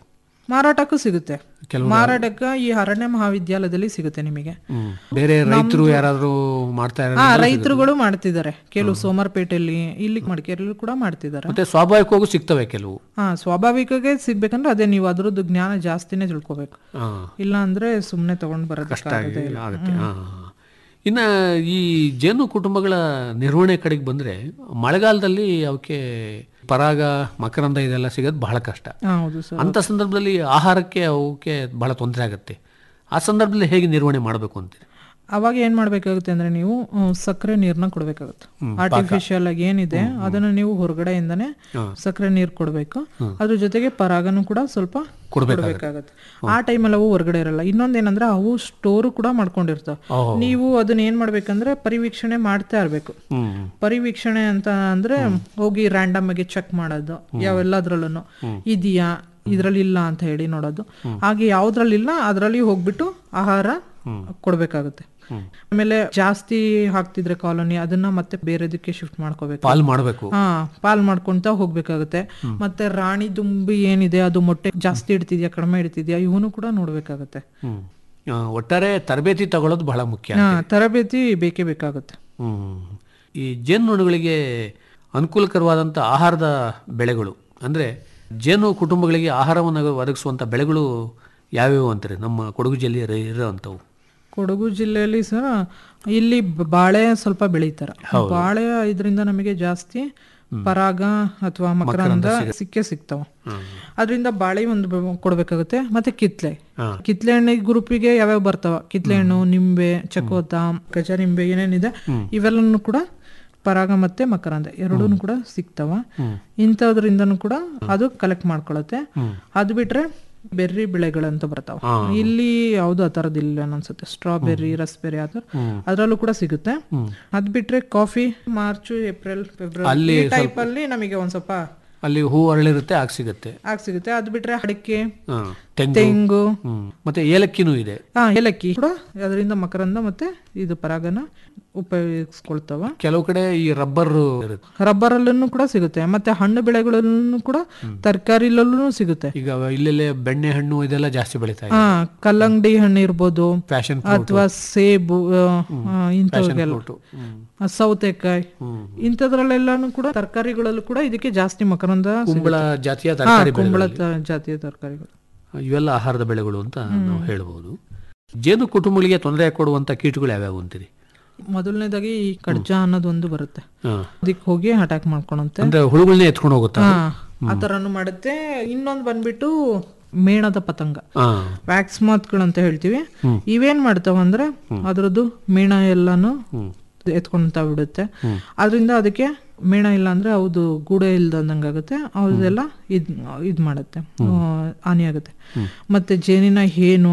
ಮಾರಾಟಕ್ಕೂ ಸಿಗುತ್ತೆ ಕೆಲವು- ಮಾರಾಟಕ್ಕೆ ಈ ಅರಣ್ಯ ಮಹಾವಿದ್ಯಾಲಯದಲ್ಲಿ ಸಿಗುತ್ತೆ ನಿಮಗೆ ಹ್ಮ್. ಬೇರೆ ರೈತರು ಯಾರಾದ್ರೂ ಮಾಡ್ತಾ ಹಾ ಇದ್ದಾರೆ ರೈತರುಗಳು ಮಾಡ್ತಿದ್ದಾರೆ ಕೆಲವು ಸೋಮವಾರಪೇಟೆಯಲ್ಲಿ ಇಲ್ಲಿ ಮಡಿಕೇರಿಯಲ್ಲಿ ಕೂಡ ಮಾಡ್ತಿದ್ದಾರೆ ಮತ್ತೆ ಸ್ವಾಭಾವಿಕವಾಗೂ ಸಿಗ್ತವೆ ಕೆಲವು ಹಾ ಸ್ವಾಭಾವಿಕಗೆ ಸಿಗ್ಬೇಕಂದ್ರೆ ಅದೇ ನೀವು ಅದ್ರದ್ದು ಜ್ಞಾನ ಜಾಸ್ತಿನೇ ತಿಳ್ಕೊಬೇಕು ಹಾ. ಇಲ್ಲ ಅಂದ್ರೆ ಸುಮ್ನೆ ತಗೊಂಡ್ ಕಷ್ಟ ಬರೋದಕ್ಕಾಗೋದೇ ಆಗಿ- ಇಲ್ಲ ಆಗುತ್ತೆ ಹಾ, ಹಾ. ಇನ್ನ ಈ ಜೇನು ಕುಟುಂಬಗಳ ನಿರ್ವಹಣೆ ಕಡೆಗೆ ಬಂದ್ರೆ ಮಳೆಗಾಲದಲ್ಲಿ ಅವಕ್ಕೆ ಪರಾಗ ಮಕರಂದ ಇದೆಲ್ಲ ಸಿಗೋದು ಬಹಳ ಕಷ್ಟ ಹಾ, ಹೌದು ಸರ್ ಅಂತ ಸಂದರ್ಭದಲ್ಲಿ ಆಹಾರಕ್ಕೆ ಅವಕ್ಕೆ ಬಹಳ ತೊಂದರೆ ಆಗುತ್ತೆ ಆ ಸಂದರ್ಭದಲ್ಲಿ ಹೇಗೆ ನಿರ್ವಹಣೆ ಮಾಡಬೇಕು ಅಂತೀರಿ ಅವಾಗ ಏನ್ ಮಾಡ್ಬೇಕಾಗುತ್ತೆ ಅಂದ್ರೆ ನೀವು ಆ, ಸಕ್ಕರೆ ನೀರ್ನ ಕೊಡ್ಬೇಕಾಗುತ್ತೆ ಆರ್ಟಿಫಿಷಿಯಲ್ ಆಗಿ ಏನಿದೆ ಅದನ್ನ ನೀವು ಹೊರಗಡೆಯಿಂದಾನೆ ಸಕ್ಕರೆ ನೀರ್ ಕೊಡ್ಬೇಕು ಅದ್ರ ಜೊತೆಗೆ ಪರಾಗನು ಕೂಡ ಸ್ವಲ್ಪ ಕೊಡ್ಬೇಕಾಗತ್ತೆ ಆ ಟೈಮಲ್ಲಿ ಅವು ಹೊರಗಡೆ ಇರಲ್ಲ ಇನ್ನೊಂದೇನಂದ್ರೆ ಅವು ಸ್ಟೋರು ಕೂಡ ಮಾಡ್ಕೊಂಡಿರ್ತಾವ ನೀವು ಅದನ್ನ ಏನ್ ಮಾಡ್ಬೇಕಂದ್ರೆ ಪರಿವೀಕ್ಷಣೆ ಮಾಡ್ತಾ ಇರ್ಬೇಕು ಪರಿವೀಕ್ಷಣೆ ಅಂತ ಅಂದ್ರೆ ಹೋಗಿ ರ್ಯಾಂಡಮ್ ಆಗಿ ಚೆಕ್ ಮಾಡೋದು ಯಾವೆಲ್ಲದ್ರಲ್ಲೂ ಇದೆಯಾ ಇದ್ರಲ್ಲಿ ಇಲ್ಲ ಅಂತ ಹೇಳಿ ನೋಡೋದು ಹಾಗೆ ಯಾವ್ದ್ರಲ್ಲಿ ಇಲ್ಲ ಅದ್ರಲ್ಲಿ ಹೋಗ್ಬಿಟ್ಟು ಆಹಾರ ಕೊಡ್ಬೇಕಾಗುತ್ತೆ ಆಮೇಲೆ ಜಾಸ್ತಿ ಹಾಕ್ತಿದ್ರೆ ಕಾಲೋನಿ ಅದನ್ನ ಮತ್ತೆ ಬೇರೆದಕ್ಕೆ ಶಿಫ್ಟ್ ಮಾಡ್ಕೋಬೇಕು ಪಾಲ್ ಮಾಡಬೇಕು ಹಾ ಪಾಲ್ ಮಾಡ್ಕೊಂತ ಹೋಗ್ಬೇಕಾಗುತ್ತೆ ಮತ್ತೆ ರಾಣಿ ದುಂಬಿ ಏನಿದೆ ಅದು ಮೊಟ್ಟೆ ಜಾಸ್ತಿ ಇಡ್ತಿದ್ಯಾ ಕಡಿಮೆ ಇಡ್ತಿದ್ಯಾ ಇವನು ಕೂಡ ನೋಡ್ಬೇಕಾಗುತ್ತೆ ಹ್ಮ್ ಆ, ಒಟ್ಟಾರೆ ತರಬೇತಿ ತಗೊಳ್ಳೋದು ಬಹಳ ಮುಖ್ಯ ಹಾ ತರಬೇತಿ ಬೇಕೇ ಬೇಕಾಗುತ್ತೆ ಹ್ಮ್. ಈ ಜೇನುನೊಣಗಳಿಗೆ ಅನುಕೂಲಕರವಾದಂಥ ಆಹಾರದ ಬೆಳೆಗಳು ಅಂದರೆ ಜೇನು ಕುಟುಂಬಗಳಿಗೆ ಆಹಾರವನ್ನು ಒದಗಿಸುವಂಥ ಬೆಳೆಗಳು ಯಾವ್ಯಾವು ಅಂತಾರೆ ನಮ್ಮ ಕೊಡಗು ಜಿಲ್ಲೆ ಇರೋವಂಥವು ಕೊಡಗು ಜಿಲ್ಲೆಯಲ್ಲಿ ಸಹ ಇಲ್ಲಿ ಬ- ಬಾಳೆ ಸ್ವಲ್ಪ ಬೆಳೀತಾರ ಬಾಳೆ ಇದರಿಂದ ನಮಗೆ ಜಾಸ್ತಿ ಪರಾಗ ಅಥವಾ ಮಕರಂದ ಸಿಕ್ಕೇ ಸಿಗ್ತಾವ ಅದರಿಂದ ಬಾಳೆ ಒಂದು ಬ- ಕೊಡ್ಬೇಕಾಗುತ್ತೆ ಮತ್ತೆ ಕಿತ್ಲೆ ಕಿತ್ಲೆ ಹಣ್ಣು ಗ್ರೂಪಿಗೆ ಯಾವ್ಯಾವ ಬರ್ತಾವ ಕಿತ್ಲೆ ಹಣ್ಣು ನಿಂಬೆ ಚಕೋತ ಗಜ ನಿಂಬೆ ಏನೇನಿದೆ ಇವೆಲ್ಲನೂ ಕೂಡ ಪರಾಗ ಮತ್ತೆ ಮಕರಂದ ಎರಡೂ ಕೂಡ ಸಿಗ್ತಾವ ಇಂಥದ್ರಿಂದನೂ ಕೂಡ ಅದು ಕಲೆಕ್ಟ್ ಮಾಡ್ಕೊಳತ್ತೆ ಅದು ಬಿಟ್ರೆ ಬೆರ್ರಿ ಬೆಳೆಗಳಂತ ಬರ್ತಾವ ಇಲ್ಲಿ ಯಾವ್ದು ಆ ಥರದಿಲ್ಲ ಅನ್ಸುತ್ತೆ ಸ್ಟ್ರಾಬೆರ್ರಿ ರಸ್ಬೆರಿ ಆ ಥರ ಅದ್ರಲ್ಲೂ ಕೂಡ ಸಿಗುತ್ತೆ ಅದ್ ಬಿಟ್ರೆ ಕಾಫಿ ಮಾರ್ಚ್ ಏಪ್ರಿಲ್ ಫೆಬ್ರವರಿ ಈ ಟೈಪ್ ಅಲ್ಲಿ ನಮಗೆ ಒಂದ್ ಸ್ವಲ್ಪ ಅಲ್ಲಿ ಹೂ ಅರಳಿರುತ್ತೆ ಆಗ ಸಿಗುತ್ತೆ ಆಗ ಸಿಗುತ್ತೆ ಅದ್ ಬಿಟ್ರೆ ಅಡಿಕೆ ಹಾ, ತೆಂಗು ತೆಂಗು ಹ್ಮ್. ಮತ್ತೆ ಏಲಕ್ಕಿನೂ ಇದೆ ಹಾ ಏಲಕ್ಕಿ ಕೂಡ ಅದರಿಂದ ಮಕರಂದ ಮತ್ತೆ ಇದು ಪರಾಗನ ಉಪಯೋಗಿಸ್ಕೊಳ್ತಾವ ಕೆಲವು ಕಡೆ ಈ ರಬ್ಬರ್ ಇರುತ್ತೆ ರಬ್ಬರ್ ಅಲ್ಲೂ ಕೂಡ ಸಿಗುತ್ತೆ ಮತ್ತೆ ಹಣ್ಣು ಬೆಳೆಗಳಲ್ಲೂ ಕೂಡ ತರಕಾರಿಲಲ್ಲೂ ಸಿಗುತ್ತೆ ಈಗ ಇಲ್ಲೆಲ್ಲೇ ಬೆಣ್ಣೆ ಹಣ್ಣು ಇದೆಲ್ಲ ಜಾಸ್ತಿ ಬೆಳೀತಾ ಇದೆ ಹಾ ಕಲ್ಲಂಗಡಿ ಹಣ್ಣು ಇರ್ಬೋದು ಫ್ಯಾಷನ್ ಅಥವಾ ಸೇಬು ಆ, ಇಂಥವ್ರಿಗೆಲ್ಲ ಆ, ಸೌತೆಕಾಯಿ ಇಂಥದ್ರಲ್ಲೆಲ್ಲಾನು ಕೂಡ ತರಕಾರಿಗಳಲ್ಲೂ ಕೂಡ ಇದಕ್ಕೆ ಜಾಸ್ತಿ ಮಕರಂದ ಕುಂಬಳ ಜಾತಿಯ ಹಾ, ತರಕಾರಿ ಕುಂಬಳ ಬೆಳೆಗಳಲ್ಲಿ. ತ- ಜಾತಿಯ ತರಕಾರಿಗಳು ಇವೆಲ್ಲ ಆಹಾರದ ಬೆಳೆಗಳು ಅಂತ ನಾವು ಹೇಳ್ಬೋದು ಜೇನು ಕುಟುಂಬಗಳಿಗೆ ತೊಂದರೆ ಕೊಡುವಂತ ಕೀಟಗಳು ಯಾವ್ಯಾವು ಅಂತೀರಿ ಮೊದಲನೇದಾಗಿ ಈ ಕಡ್ಜ ಅನ್ನೋದು ಒಂದು ಬರುತ್ತೆ ಹಾ. ಅದಕ್ಕೆ ಹೋಗಿ ಅಟ್ಯಾಕ್ ಮಾಡ್ಕೊಳಂತೆ ಅಂದ್ರೆ ಹುಳುಗಳನ್ನೇ ಎತ್ಕೊಂಡು ಹೋಗುತ್ತಾ ಹಾ ಆ ಥರನು ಮಾಡುತ್ತೆ ಇನ್ನೊಂದು ಬಂದ್ಬಿಟ್ಟು ಮೇಣದ ಪತಂಗ ಹಾ ವ್ಯಾಕ್ಸ್ ಮಾತ್ಗಳು ಅಂತ ಹೇಳ್ತೀವಿ ಇವೇನ್ ಮಾಡ್ತಾವ ಅಂದ್ರೆ ಅದ್ರದ್ದು ಮೇಣ ಎಲ್ಲಾನು ಎತ್ಕೊಂತ ಬಿಡುತ್ತೆ ಅದರಿಂದ ಅದಕ್ಕೆ ಮೇಣ ಇಲ್ಲ ಅಂದ್ರೆ ಹೌದು ಗೂಡೆ ಇಲ್ದಂಗಾಗುತ್ತೆ ಅದೆಲ್ಲ ಇದ್ ಇದ್ ಮಾಡುತ್ತೆ ಆ, ಹಾನಿ ಆಗುತ್ತೆ ಮತ್ತೆ ಜೇನಿನ ಹೇನು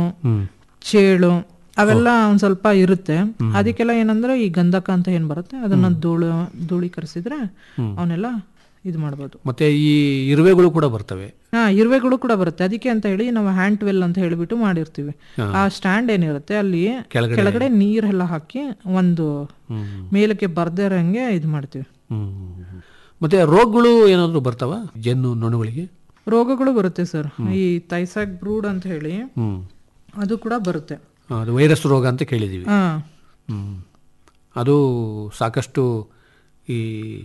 ಚೇಳು ಅವೆಲ್ಲ ಒಂದ್ ಸ್ವಲ್ಪ ಇರುತ್ತೆ ಅದಕ್ಕೆಲ್ಲ ಏನಂದ್ರೆ ಈ ಗಂಧಕ ಅಂತ ಏನ್ ಬರುತ್ತೆ ಅದನ್ನ ಧೂಳು ಧೂಳೀಕರಿಸಿದ್ರೆ ಅವನ್ನೆಲ್ಲ ಇದು ಮಾಡ್ಬೋದು ಮತ್ತೆ ಈ ಇರುವೆಗಳು ಕೂಡ ಬರ್ತವೆ ಹಾ ಇರುವೆಗಳು ಕೂಡ ಬರುತ್ತೆ ಅದಕ್ಕೆ ಅಂತ ಹೇಳಿ ನಾವು ಹ್ಯಾಂಡ್ ವೆಲ್ ಅಂತ ಹೇಳಿಬಿಟ್ಟು ಮಾಡಿರ್ತೀವಿ ಆ ಸ್ಟ್ಯಾಂಡ್ ಏನಿರುತ್ತೆ ಅಲ್ಲಿ ಕೆಳಗಡೆ- ಕೆಳಗಡೆ ನೀರೆಲ್ಲ ಹಾಕಿ ಒಂದು ಮೇಲಕ್ಕೆ ಬರ್ದೇ ಇರಂಗೆ ಇದು ಮಾಡ್ತೀವಿ ಹ್ಮ್ ಮತ್ತೆ ರೋಗಗಳು ಏನಾದ್ರು ಬರ್ತಾವ ಜೇನು ನೊಣಗಳಿಗೆ ರೋಗಗಳು ಬರುತ್ತೆ ಸರ್ ಈ ತೈಸಾಕ್ ಬ್ರೂಡ್ ಅಂತ ಹೇಳಿ ಹ್ಮ್ ಅದು ಕೂಡ ಬರುತ್ತೆ ಆ, ಅದು ವೈರಸ್ ರೋಗ ಅಂತ ಕೇಳಿದೀವಿ ಹಾ ಹ್ಮ್ ಅದು ಸಾಕಷ್ಟು ಈ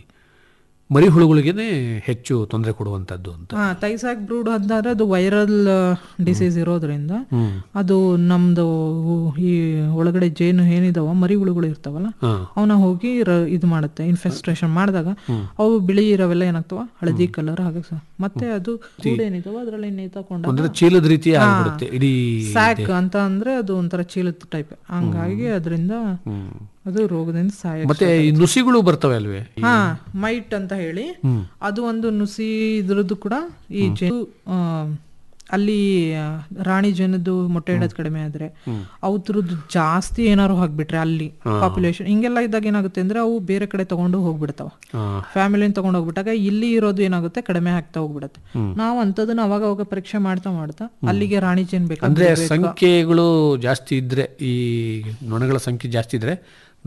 ಮರಿಹುಳುಗಳಿಗೇನೆ ಹೆಚ್ಚು ತೊಂದರೆ ಕೊಡುವಂಥದ್ದು ಅಂತ ಹಾ ತೈಸಾಕ್ ಬ್ರೂಡ್ ಅಂತಂದ್ರೆ ಅದು ವೈರಲ್ ಡಿಸೀಸ್ ಇರೋದ್ರಿಂದ ಅದು ನಮ್ದು ಈ ಒಳಗಡೆ ಜೇನು ಏನಿದಾವ ಮರಿ ಹುಳುಗಳು ಇರ್ತಾವಲ್ಲ ಹಾ. ಅವನ್ನ ಹೋಗಿ ರ- ಇದು ಮಾಡುತ್ತೆ ಇನ್ಫೆಸ್ಟ್ರೇಷನ್ ಮಾಡಿದಾಗ ಅವು ಬಿಳಿ ಇರವೆಲ್ಲ ಏನಾಗ್ತಾವ ಹಳದಿ ಕಲರ್ ಹಾಗೆ ಸ- ಮತ್ತೆ ಅದು ಗೂಡು ಏನಿದಾವ ಅದ್ರಲ್ಲಿ ನೇತಾಕೊಂಡ ಅಂದ್ರೆ ಚೀಲದ ರೀತಿ ಆಗ್ಬಿಡುತ್ತೆ ಇಡೀ ಸ್ಯಾಕ್ ಅಂತ ಅಂದ್ರೆ ಅದು ಒಂಥರ ಚೀಲದ ಟೈಪ್ ಹಂಗಾಗಿ ಅದರಿಂದ ಅದು ರೋಗದಿಂದ ಸಾಯ ಮತ್ತೆ ಈ ನುಸಿಗಳು ಬರ್ತವೆ ಅಲ್ವೇ ಹಾ ಮೈಟ್ ಅಂತ ಹೇಳಿ ಅದು ಒಂದು ನುಸಿ ಇದ್ರದ್ದು ಕೂಡ ಈ ಜೇನು ಆ, ಅಲ್ಲಿ ಆ, ರಾಣಿ ಜೇನದ್ದು ಮೊಟ್ಟೆ ಇಡೋದು ಕಡಿಮೆ ಆದ್ರೆ ಅವ್ರದ್ದು ಜಾಸ್ತಿ ಏನಾರು ಹಾಕ್ಬಿಟ್ರೆ ಅಲ್ಲಿ ಪಾಪ್ಯುಲೇಷನ್ ಹಿಂಗೆಲ್ಲ ಇದ್ದಾಗ ಏನಾಗುತ್ತೆ ಅಂದ್ರೆ ಅವು ಬೇರೆ ಕಡೆ ತಗೊಂಡು ಹೋಗ್ಬಿಡ್ತಾವ ಫ್ಯಾಮಿಲಿನ ತಗೊಂಡು ಹೋಗ್ಬಿಟ್ಟಾಗ ಇಲ್ಲಿ ಇರೋದು ಏನಾಗುತ್ತೆ ಕಡಿಮೆ ಆಗ್ತಾ ಹೋಗ್ಬಿಡತ್ತೆ ನಾವು ಅಂತದನ್ನ ಅವಾಗ ಅವಾಗ ಪರೀಕ್ಷೆ ಮಾಡ್ತಾ ಮಾಡ್ತಾ ಅಲ್ಲಿಗೆ ರಾಣಿ ಜೇನ್ ಅಂದ್ರೆ ಬೇಕಾದ್ರೆ ಸಂಖ್ಯೆಗಳು ಜಾಸ್ತಿ ಇದ್ರೆ ಈ ನೊಣಗಳ ಸಂಖ್ಯೆ ಜಾಸ್ತಿ ಇದ್ರೆ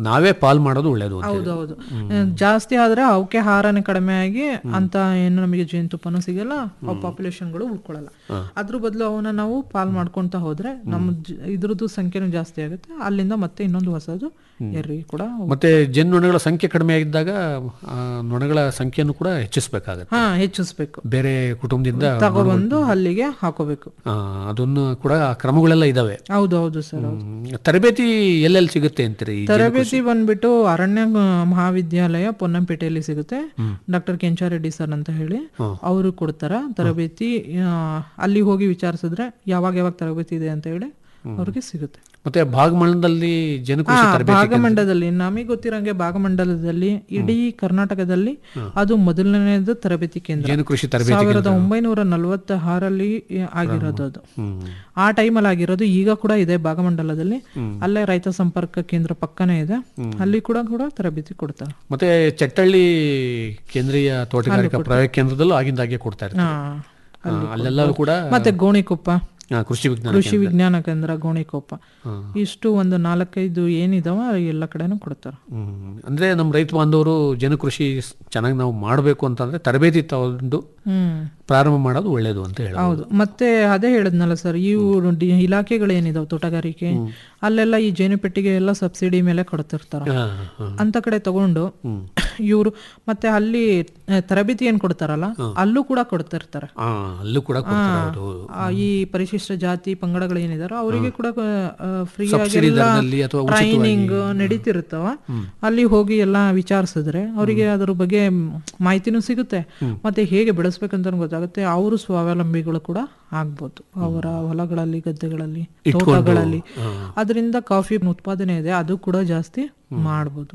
ನಾವೇ ಪಾಲ್ ಮಾಡೋದು ಒಳ್ಳೇದು ಅಂತ ಹೇಳಿ. ಹೌದೌದು ಜಾಸ್ತಿ ಆದ್ರೆ ಅವಕ್ಕೆ ಆಹಾರನೇ ಕಡಿಮೆ ಆಗಿ ಅಂತ ಏನು ನಮಗೆ ಜೇನುತುಪ್ಪನೂ ಸಿಗಲ್ಲ ಅವ್ ಪಾಪ್ಯುಲೇಷನ್ಗಳು ಉಳ್ಕೊಳ್ಳಲ್ಲ ಅದ್ರ ಬದಲು ಅವನ್ನ ನಾವು ಪಾಲ್ ಮಾಡ್ಕೊಂತ ಹೋದ್ರೆ ನಮ್ಮ ಜ- ಇದ್ರದ್ದು ಸಂಖ್ಯೆನೂ ಜಾಸ್ತಿ ಆಗುತ್ತೆ ಅಲ್ಲಿಂದ ಮತ್ತೆ ಇನ್ನೊಂದು ಹೊಸದು ಎರ್ರಿ ಕೂಡ ಮತ್ತೆ ಜೇನುನೊಣಗಳ ಸಂಖ್ಯೆ ಕಡಿಮೆ ಆಗಿದ್ದಾಗ ಆ, ನೊಣಗಳ ಸಂಖ್ಯೆಯನ್ನು ಕೂಡ ಹೆಚ್ಚಿಸಬೇಕಾಗತ್ತೆ ಹಾ ಹೆಚ್ಚಿಸ್ಬೇಕು ಬೇರೆ ಕುಟುಂಬದಿಂದ ತಗೊಬಂದು ಅಲ್ಲಿಗೆ ಹಾಕೋಬೇಕು ಆ, ಅದನ್ನು ಕೂಡ ಆ ಕ್ರಮಗಳೆಲ್ಲ ಇದಾವೆ ಹೌದು ಹೌದು ಸರ್ ಹೌದು ಹ್ಮ್. ತರಬೇತಿ ಎಲ್ಲೆಲ್ಲಿ ಸಿಗುತ್ತೆ ಅಂತೀರಿ ಈ ತರಬೇತಿ ಬಂದ್ಬಿಟ್ಟು ಅರಣ್ಯ ಗ- ಮಹಾವಿದ್ಯಾಲಯ ಪೊನ್ನಂಪೇಟೆಯಲ್ಲಿ ಸಿಗುತ್ತೆ ಡಾಕ್ಟರ್ ಕೆಂಚಾರೆಡ್ಡಿ ಸರ್ ಅಂತ ಹೇಳಿ ಅವರು ಕೊಡ್ತಾರ ತರಬೇತಿ ಆ, ಅಲ್ಲಿ ಹೋಗಿ ವಿಚಾರಿಸಿದ್ರೆ ಯಾವಾಗ ಯಾವಾಗ ತರಬೇತಿ ಇದೆ ಅಂತ ಹೇಳಿ ಅವ್ರಿಗೆ ಸಿಗುತ್ತೆ ಮತ್ತೆ ಭಾಗಮಂಡಲದಲ್ಲಿ ಜೇನುಕೃಷಿ ಹಾ, ತರಬೇತಿ ಭಾಗಮಂಡಲದಲ್ಲಿ ನಮಗೆ ಗೊತ್ತಿರಂಗೆ ಭಾಗಮಂಡಲದಲ್ಲಿ ಇಡೀ ಕರ್ನಾಟಕದಲ್ಲಿ ಅದು ಮೊದಲನೇದು ತರಬೇತಿ ಕೇಂದ್ರ ಜೇನುಕೃಷಿ ತರಬೇತಿ ಸಾವಿರದ ಒಂಬೈನೂರ ನಲವತ್ತಾರಲ್ಲಿ ಆಗಿರೋದು ಅದು ಆ ಟೈಮಲ್ಲಿ ಆಗಿರೋದು ಈಗ ಕೂಡ ಇದೆ ಭಾಗಮಂಡಲದಲ್ಲಿ ಅಲ್ಲೇ ರೈತ ಸಂಪರ್ಕ ಕೇಂದ್ರ ಪಕ್ಕನೇ ಇದೆ ಅಲ್ಲಿ ಕೂಡ ಕೂಡ ತರಬೇತಿ ಕೊಡ್ತಾರೆ ಮತ್ತೆ ಚಟ್ಟಳ್ಳಿ ಕೇಂದ್ರೀಯ ತೋಟಗಾರಿಕಾ ಪ್ರಯೋಗ ಕೇಂದ್ರದಲ್ಲೂ ಆಗಿಂದಾಗೆ ಕೊಡ್ತಾ ಇರ್ತಾರೆ ಹಾ, ಆ, ಅಲ್ಲೆಲ್ಲರೂ ಕೂಡ ಮತ್ತೆ ಗೋಣಿಕೊಪ್ಪ ಆ, ಕೃಷಿ ವಿಜ್ಞಾನ ಕೃಷಿ ವಿಜ್ಞಾನ ಕೇಂದ್ರ ಗೋಣಿಕೊಪ್ಪ ಇಷ್ಟು ಒಂದು ನಾಲ್ಕೈದು ಏನಿದಾವ ಎಲ್ಲ ಕಡೆನೂ ಕೊಡ್ತಾರೆ ಹ್ಮ್. ಅಂದ್ರೆ ನಮ್ಮ ರೈತ ಬಾಂಧವರು ಜೇನುಕೃಷಿ ಚೆನ್ನಾಗಿ ನಾವು ಮಾಡಬೇಕು ಅಂತಂದ್ರೆ ತರಬೇತಿ ತಗೊಂಡು ಹ್ಮ್ ಪ್ರಾರಂಭ ಮಾಡೋದು ಒಳ್ಳೇದು ಅಂತ ಹೇಳಿ ಹೌದು ಮತ್ತೆ ಅದೇ ಹೇಳಿದ್ನಲ್ಲ ಸರ್ ಇವು ಡಿ- ಇಲಾಖೆಗಳೇನಿದಾವೆ ತೋಟಗಾರಿಕೆ ಅಲ್ಲೆಲ್ಲ ಈ ಜೇನು ಪೆಟ್ಟಿಗೆ ಎಲ್ಲ ಸಬ್ಸಿಡಿ ಮೇಲೆ ಕೊಡ್ತಿರ್ತಾರ ಅಂತ ಕಡೆ ತಗೊಂಡು ಇವರು ಮತ್ತೆ ಅಲ್ಲಿ ಆ, ತರಬೇತಿ ಏನ್ ಕೊಡ್ತಾರಲ್ಲ ಅಲ್ಲೂ ಕೂಡ ಕೊಡ್ತಿರ್ತಾರೆ ಆ, ಅಲ್ಲೂ ಕೂಡ ಕೊಡ್ತಾರೆ, ಹೌದು. ಆ, ಈ ಪರಿಶಿಷ್ಟ ಜಾತಿ ಪಂಗಡಗಳು ಏನಿದಾರೋ ಅವರಿಗೆ ಕೂಡ ಫ್ರೀ Subsidy ದರದಲ್ಲಿ ಅಥವಾ ಉಚಿತವಾಗಿ. ಟ್ರೈನಿಂಗ್ ನಡೀತಿರುತ್ತವ ಅಲ್ಲಿ ಹೋಗಿ ಎಲ್ಲ ವಿಚಾರಿಸಿದ್ರೆ ಅವರಿಗೆ ಅದ್ರ ಬಗ್ಗೆ ಮ್, ಮಾಹಿತಿನೂ ಸಿಗುತ್ತೆ ಮತ್ತೆ ಹೇಗೆ ಬೆಳೆಸ್ಬೇಕಂತ ಗೊತ್ತಾಗುತ್ತೆ ಅವರು ಸ್ವಾವಲಂಬಿಗಳು ಕೂಡ ಆಗ್ಬೋದು ಅವರ ಹೊಲಗಳಲ್ಲಿ ಗದ್ದೆಗಳಲ್ಲಿ ತೋಟಗಳಲ್ಲಿ ಅದರಿಂದ ಕಾಫಿ ಉತ್ಪಾದನೆ ಇದೆ ಅದು ಕೂಡ ಜಾಸ್ತಿ ಮಾಡ್ಬೋದು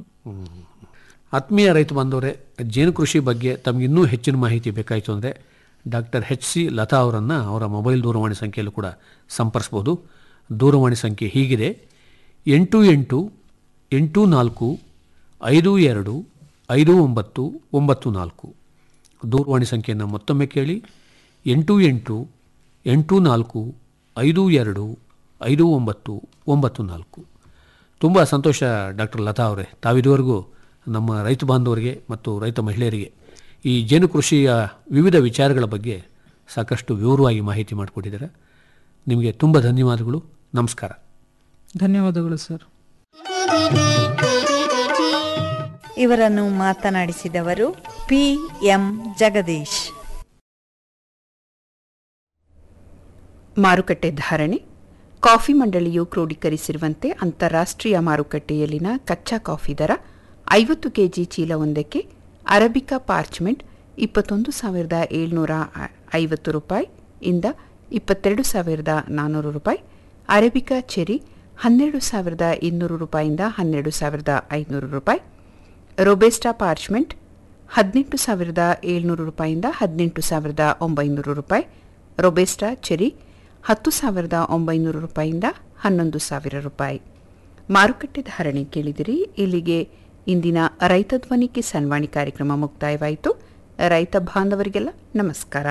ಆತ್ಮೀಯ ರೈತ ಬಾಂಧವರೇ ಜೇನು ಕೃಷಿ ಬಗ್ಗೆ ತಮಗೆ ಇನ್ನೂ ಹೆಚ್ಚಿನ ಮಾಹಿತಿ ಬೇಕಾಯಿತು ಅಂದರೆ ಡಾಕ್ಟರ್ ಎಚ್ ಸಿ ಲತಾ ಅವರನ್ನು ಅವರ ಮೊಬೈಲ್ ದೂರವಾಣಿ ಸಂಖ್ಯೆಯಲ್ಲೂ ಕೂಡ ಸಂಪರ್ಸ್ಬೋದು ದೂರವಾಣಿ ಸಂಖ್ಯೆ ಹೀಗಿದೆ ಎಂಟು ಎಂಟು ಎಂಟು ನಾಲ್ಕು ಐದು ಎರಡು ಐದು ಒಂಬತ್ತು ಒಂಬತ್ತು ನಾಲ್ಕು ದೂರವಾಣಿ ಸಂಖ್ಯೆಯನ್ನು ಮತ್ತೊಮ್ಮೆ ಕೇಳಿ ಎಂಟು ಎಂಟು ಎಂಟು ನಾಲ್ಕು ಐದು ಎರಡು ಐದು ಒಂಬತ್ತು ಒಂಬತ್ತು ನಾಲ್ಕು ತುಂಬ ಸಂತೋಷ ಡಾಕ್ಟರ್ ಲತಾ ಅವರೇ ತಾವಿದುವರೆಗೂ ನಮ್ಮ ರೈತ ಬಾಂಧವರಿಗೆ ಮತ್ತು ರೈತ ಮಹಿಳೆಯರಿಗೆ ಈ ಜೇನು ಕೃಷಿಯ ವಿವಿಧ ವಿಚಾರಗಳ ಬಗ್ಗೆ ಸಾಕಷ್ಟು ವಿವರವಾಗಿ ಮಾಹಿತಿ ಮಾಡಿಕೊಟ್ಟಿದ್ದಾರೆ ನಿಮಗೆ ತುಂಬ ಧನ್ಯವಾದಗಳು ನಮಸ್ಕಾರ ಧನ್ಯವಾದಗಳು ಸರ್ ಇವರನ್ನು ಮಾತನಾಡಿಸಿದವರು ಪಿ ಎಂ ಜಗದೀಶ್ ಮಾರುಕಟ್ಟೆ ಧಾರಣೆ ಕಾಫಿ ಮಂಡಳಿಯು ಕ್ರೋಢೀಕರಿಸಿರುವಂತೆ ಅಂತಾರಾಷ್ಟ್ರೀಯ ಮಾರುಕಟ್ಟೆಯಲ್ಲಿನ ಕಚ್ಚಾ ಕಾಫಿ ದರ ಐವತ್ತು ಕೆಜಿ ಚೀಲವೊಂದಕ್ಕೆ ಅರಬಿಕಾ ಪಾರ್ಚ್ಮೆಂಟ್ ಇಪ್ಪತ್ತೊಂದು ಸಾವಿರದ ಏಳ್ನೂರ ಐವತ್ತು ರೂಪಾಯಿ ಇಂದ ಇಪ್ಪತ್ತೆರಡು ಸಾವಿರದ ನಾನ್ನೂರು ರೂಪಾಯಿ ಅರೇಬಿಕಾ ಚೆರಿ ಹನ್ನೆರಡು ಸಾವಿರದ ಇನ್ನೂರು ರೂಪಾಯಿಯಿಂದ ಹನ್ನೆರಡು ಸಾವಿರದ ಐನೂರು ರೂಪಾಯಿ ರೊಬೆಸ್ಟಾ ಪಾರ್ಚ್ಮೆಂಟ್ ಹದಿನೆಂಟು ಸಾವಿರದ ಏಳ್ನೂರು ರೂಪಾಯಿಯಿಂದ ಹದಿನೆಂಟು ಸಾವಿರದ ಒಂಬೈನೂರು ರೂಪಾಯಿ ರೊಬೆಸ್ಟಾ ಚೆರಿ ಹತ್ತು ಸಾವಿರದ ಒಂಬೈನೂರು ರೂಪಾಯಿಯಿಂದ ಹನ್ನೊಂದು ಸಾವಿರ ರೂಪಾಯಿ ಮಾರುಕಟ್ಟೆ ಧಾರಣೆ ಕೇಳಿದಿರಿ ಇಲ್ಲಿಗೆ ಇಂದಿನ ರೈತ ಧ್ವನಿ ಕಿಸಾನ್ ವಾಣಿ ಕಾರ್ಯಕ್ರಮ ಮುಕ್ತಾಯವಾಯಿತು ರೈತ ಬಾಂಧವರಿಗೆಲ್ಲ ನಮಸ್ಕಾರ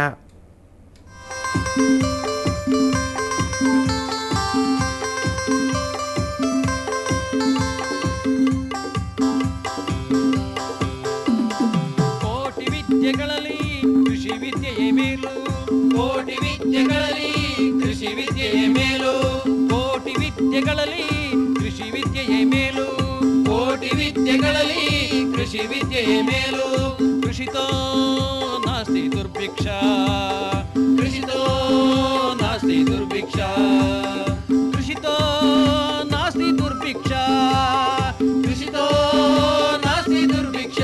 ಕೋಟಿ ವಿದ್ಯೆಗಳಲ್ಲಿ ಕೃಷಿ ವಿದ್ಯೆಯೇ ಮೇಲು ಕೋಟಿ ವಿದ್ಯೆಗಳಲ್ಲಿ ಕೃಷಿ ವಿದ್ಯೆಯೇ ಮೇಲು ಕೋಟಿ ವಿದ್ಯೆಗಳಲ್ಲಿ ಕೃಷಿ ವಿದ್ಯೆಯೇ ಮೇಲು ಕೋಟಿ ವಿದ್ಯೆಗಳಲ್ಲಿ ಕೃಷಿ ವಿದ್ಯೆಯೇ ಮೇಲು ಕೃಷಿತೋ ನಾಸ್ತಿ ದುರ್ಭಿಕ್ಷ ಕೃಷಿತೋ ನಾಸ್ತಿ ದುರ್ಭಿಕ್ಷ ಕೃಷಿತೋ ನಾಸ್ತಿ ದುರ್ಭಿಕ್ಷ ಕೃಷಿತೋ ನಾಸ್ತಿ ದುರ್ಭಿಕ್ಷ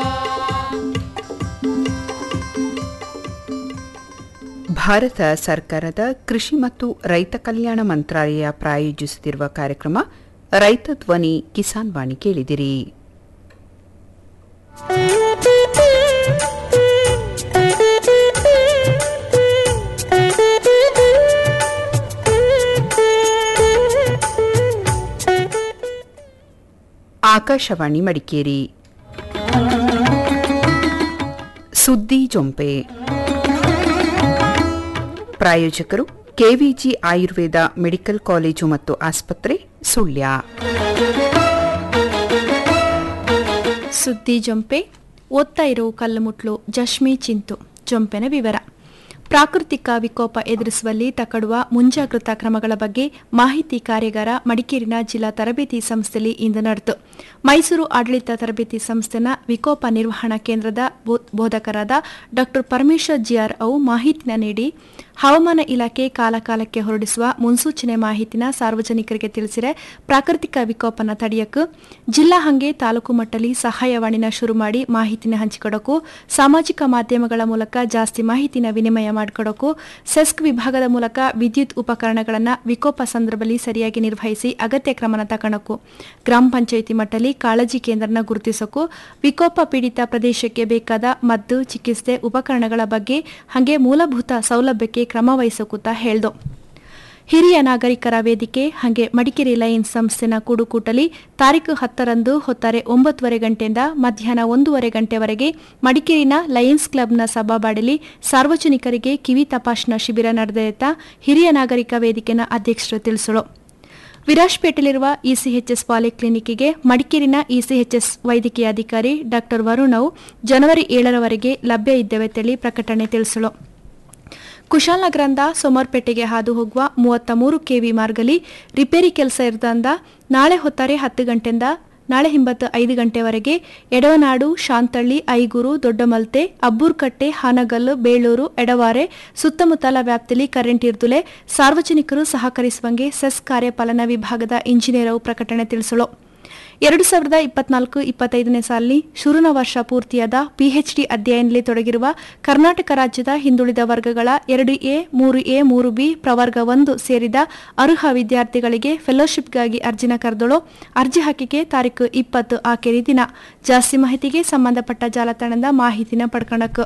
ಭಾರತ ಸರ್ಕಾರದ ಕೃಷಿ ಮತ್ತು ರೈತ ಕಲ್ಯಾಣ ಮಂತ್ರಾಲಯ ಪ್ರಾಯೋಜಿಸುತ್ತಿರುವ ಕಾರ್ಯಕ್ರಮ ರೈತ ಧ್ವನಿ ಕಿಸಾನ್ ವಾಣಿ ಕೇಳಿದಿರಿ ಆಕಾಶವಾಣಿ ಮಡಿಕೇರಿ ಸುದ್ದಿ ಜೊಂಪೆ ಪ್ರಾಯೋಜಕರು ಕೆವಿಜಿ ಆಯುರ್ವೇದ ಮೆಡಿಕಲ್ ಕಾಲೇಜು ಮತ್ತು ಆಸ್ಪತ್ರೆ ಸುಳ್ಯ ಸುದ್ದಿ ಜೊಂಪೆ ಓದ್ತಾ ಇರೋ ಕಲ್ಲುಮುಟ್ಲು ಜಶ್ಮಿ ಚಿಂತು ಜೊಂಪೆನ ವಿವರ ಪ್ರಾಕೃತಿಕ ವಿಕೋಪ ಎದುರಿಸುವಲ್ಲಿ ತಕಡುವ ಮುಂಜಾಗೃತಾ ಕ್ರಮಗಳ ಬಗ್ಗೆ ಮಾಹಿತಿ ಕಾರ್ಯಾಗಾರ ಮಡಿಕೇರಿನ ಜಿಲ್ಲಾ ತರಬೇತಿ ಸಂಸ್ಥೆಯಲ್ಲಿ ಇಂದು ನಡೆಯಿತು ಮೈಸೂರು ಆಡಳಿತ ತರಬೇತಿ ಸಂಸ್ಥೆನ ವಿಕೋಪ ನಿರ್ವಹಣಾ ಕೇಂದ್ರದ ಬೋ- ಬೋಧಕರಾದ ಡಾ ಪರಮೇಶ್ವರ್ ಜಿಆರ್ ಅವು ಮಾಹಿತಿನ ನೀಡಿ ಹವಾಮಾನ ಇಲಾಖೆ ಕಾಲಕಾಲಕ್ಕೆ ಹೊರಡಿಸುವ ಮುನ್ಸೂಚನೆ ಮಾಹಿತಿನ ಸಾರ್ವಜನಿಕರಿಗೆ ತಿಳಿಸಿರೆ ಪ್ರಾಕೃತಿಕ ವಿಕೋಪನ ತಡೆಯಕ್ಕೆ ಜಿಲ್ಲಾ ಹಂಗೆ ತಾಲೂಕು ಮಟ್ಟದಲ್ಲಿ ಸಹಾಯವಾಣಿನ ಶುರು ಮಾಡಿ ಮಾಹಿತಿನ ಹಂಚಿಕೊಡೋಕು ಸಾಮಾಜಿಕ ಮಾಧ್ಯಮಗಳ ಮೂಲಕ ಜಾಸ್ತಿ ಮಾಹಿತಿನ ವಿನಿಮಯ ಮಾಡಿಕೊಡೋಕು ಸೆಸ್ಕ್ ವಿಭಾಗದ ಮೂಲಕ ವಿದ್ಯುತ್ ಉಪಕರಣಗಳನ್ನು ವಿಕೋಪ ಸಂದರ್ಭದಲ್ಲಿ ಸರಿಯಾಗಿ ನಿರ್ವಹಿಸಿ ಅಗತ್ಯ ಕ್ರಮನ ತಗೊಳಕು ಗ್ರಾಮ ಪಂಚಾಯಿತಿ ಮಟ್ಟದಲ್ಲಿ ಕಾಳಜಿ ಕೇಂದ್ರನ ಗುರುತಿಸೋಕು ವಿಕೋಪ ಪೀಡಿತ ಪ್ರದೇಶಕ್ಕೆ ಬೇಕಾದ ಮದ್ದು ಚಿಕಿತ್ಸೆ ಉಪಕರಣಗಳ ಬಗ್ಗೆ ಹಾಗೆ ಮೂಲಭೂತ ಸೌಲಭ್ಯಕ್ಕೆ ಕ್ರಮ ವಹಿಸೋಕುತ್ತಾ ಹೇಳ್ದು ಹಿರಿಯ ನಾಗರಿಕರ ವೇದಿಕೆ ಹಾಗೆ ಮಡಿಕೇರಿ ಲಯನ್ಸ್ ಸಂಸ್ಥೆನ ಕೂಡುಕೂಟಲಿ ತಾರೀಕು ಹತ್ತರಂದು ಹೊತ್ತಾರೆ ಒಂಬತ್ತುವರೆ ಗಂಟೆಯಿಂದ ಮಧ್ಯಾಹ್ನ ಒಂದೂವರೆ ಗಂಟೆವರೆಗೆ ಮಡಿಕೇರಿನ ಲಯನ್ಸ್ ಕ್ಲಬ್ನ ಸಭಾಬಾಡಲಿ ಸಾರ್ವಜನಿಕರಿಗೆ ಕಿವಿ ತಪಾಸಣಾ ಶಿಬಿರ ನಡೆದೆತ್ತ ಹಿರಿಯ ನಾಗರಿಕ ವೇದಿಕೆನ ಅಧ್ಯಕ್ಷರು ತಿಳಿಸಲು ವಿರಾಜ್ಪೇಟೆಯಲ್ಲಿರುವ ಇಸಿಎಚ್ಎಸ್ ಪಾಲಿಕ್ಲಿನಿಕ್ಗೆ ಮಡಿಕೇರಿನ ಇಸಿಎಚ್ಎಸ್ ವೈದ್ಯಕೀಯ ಅಧಿಕಾರಿ ಡಾ ವರುಣ್ ಅವು ಜನವರಿ ಏಳರವರೆಗೆ ಲಭ್ಯ ಇದ್ದೇವೆ ತಿಳಿ ಪ್ರಕಟಣೆ ತಿಳಿಸಲು ಕುಶಾಲನಗರದಿಂದ ಸೋಮರ್ಪೇಟೆಗೆ ಹಾದು ಹೋಗುವ ಮೂವತ್ತ ಮೂರು ಕೆವಿ ಮಾರ್ಗಲಿ ರಿಪೇರಿ ಕೆಲಸ ಇರದಂದ ನಾಳೆ ಹೊತ್ತಾರೆ ಹತ್ತು ಗಂಟೆಯಿಂದ ನಾಳೆ ಹಿಂಬತ್ತು ಐದು ಗಂಟೆವರೆಗೆ ಎಡವನಾಡು ಶಾಂತಳ್ಳಿ ಐಗೂರು ದೊಡ್ಡಮಲ್ತೆ ಅಬ್ಬೂರ್ಕಟ್ಟೆ ಹಾನಗಲ್ಲು ಬೇಳೂರು ಎಡವಾರೆ ಸುತ್ತಮುತ್ತಲ ವ್ಯಾಪ್ತಿಯಲ್ಲಿ ಕರೆಂಟ್ ಇರ್ದುಲೆ ಸಾರ್ವಜನಿಕರು ಸಹಕರಿಸುವಂಗೆ ಸೆಸ್ ಕಾರ್ಯಪಾಲನಾ ವಿಭಾಗದ ಇಂಜಿನಿಯರ್ ಅವು ಪ್ರಕಟಣೆ ತಿಳಿಸಲು ಎರಡು ಸಾವಿರದ ಇಪ್ಪತ್ನಾಲ್ಕು ಇಪ್ಪತ್ತೈದನೇ ಸಾಲಿನ ಶುರುನ ವರ್ಷ ಪೂರ್ತಿಯಾದ ಪಿಎಚ್ಡಿ ಅಧ್ಯಯನದಲ್ಲಿ ತೊಡಗಿರುವ ಕರ್ನಾಟಕ ರಾಜ್ಯದ ಹಿಂದುಳಿದ ವರ್ಗಗಳ ಎರಡು ಎ ಮೂರು ಎ ಮೂರು ಬಿ ಪ್ರವರ್ಗ ಒಂದು ಸೇರಿದ ಅರ್ಹ ವಿದ್ಯಾರ್ಥಿಗಳಿಗೆ ಫೆಲೋಶಿಪ್ಗಾಗಿ ಅರ್ಜಿನ ಕರೆದಳು ಅರ್ಜಿ ಹಾಕಿಕೆ ತಾರೀಕು ಇಪ್ಪತ್ತು ಆಖರಿ ದಿನ ಜಾಸ್ತಿ ಮಾಹಿತಿಗೆ ಸಂಬಂಧಪಟ್ಟ ಜಾಲತಾಣದ ಮಾಹಿತಿನ ಪಡ್ಕೊಳಕ್ಕೆ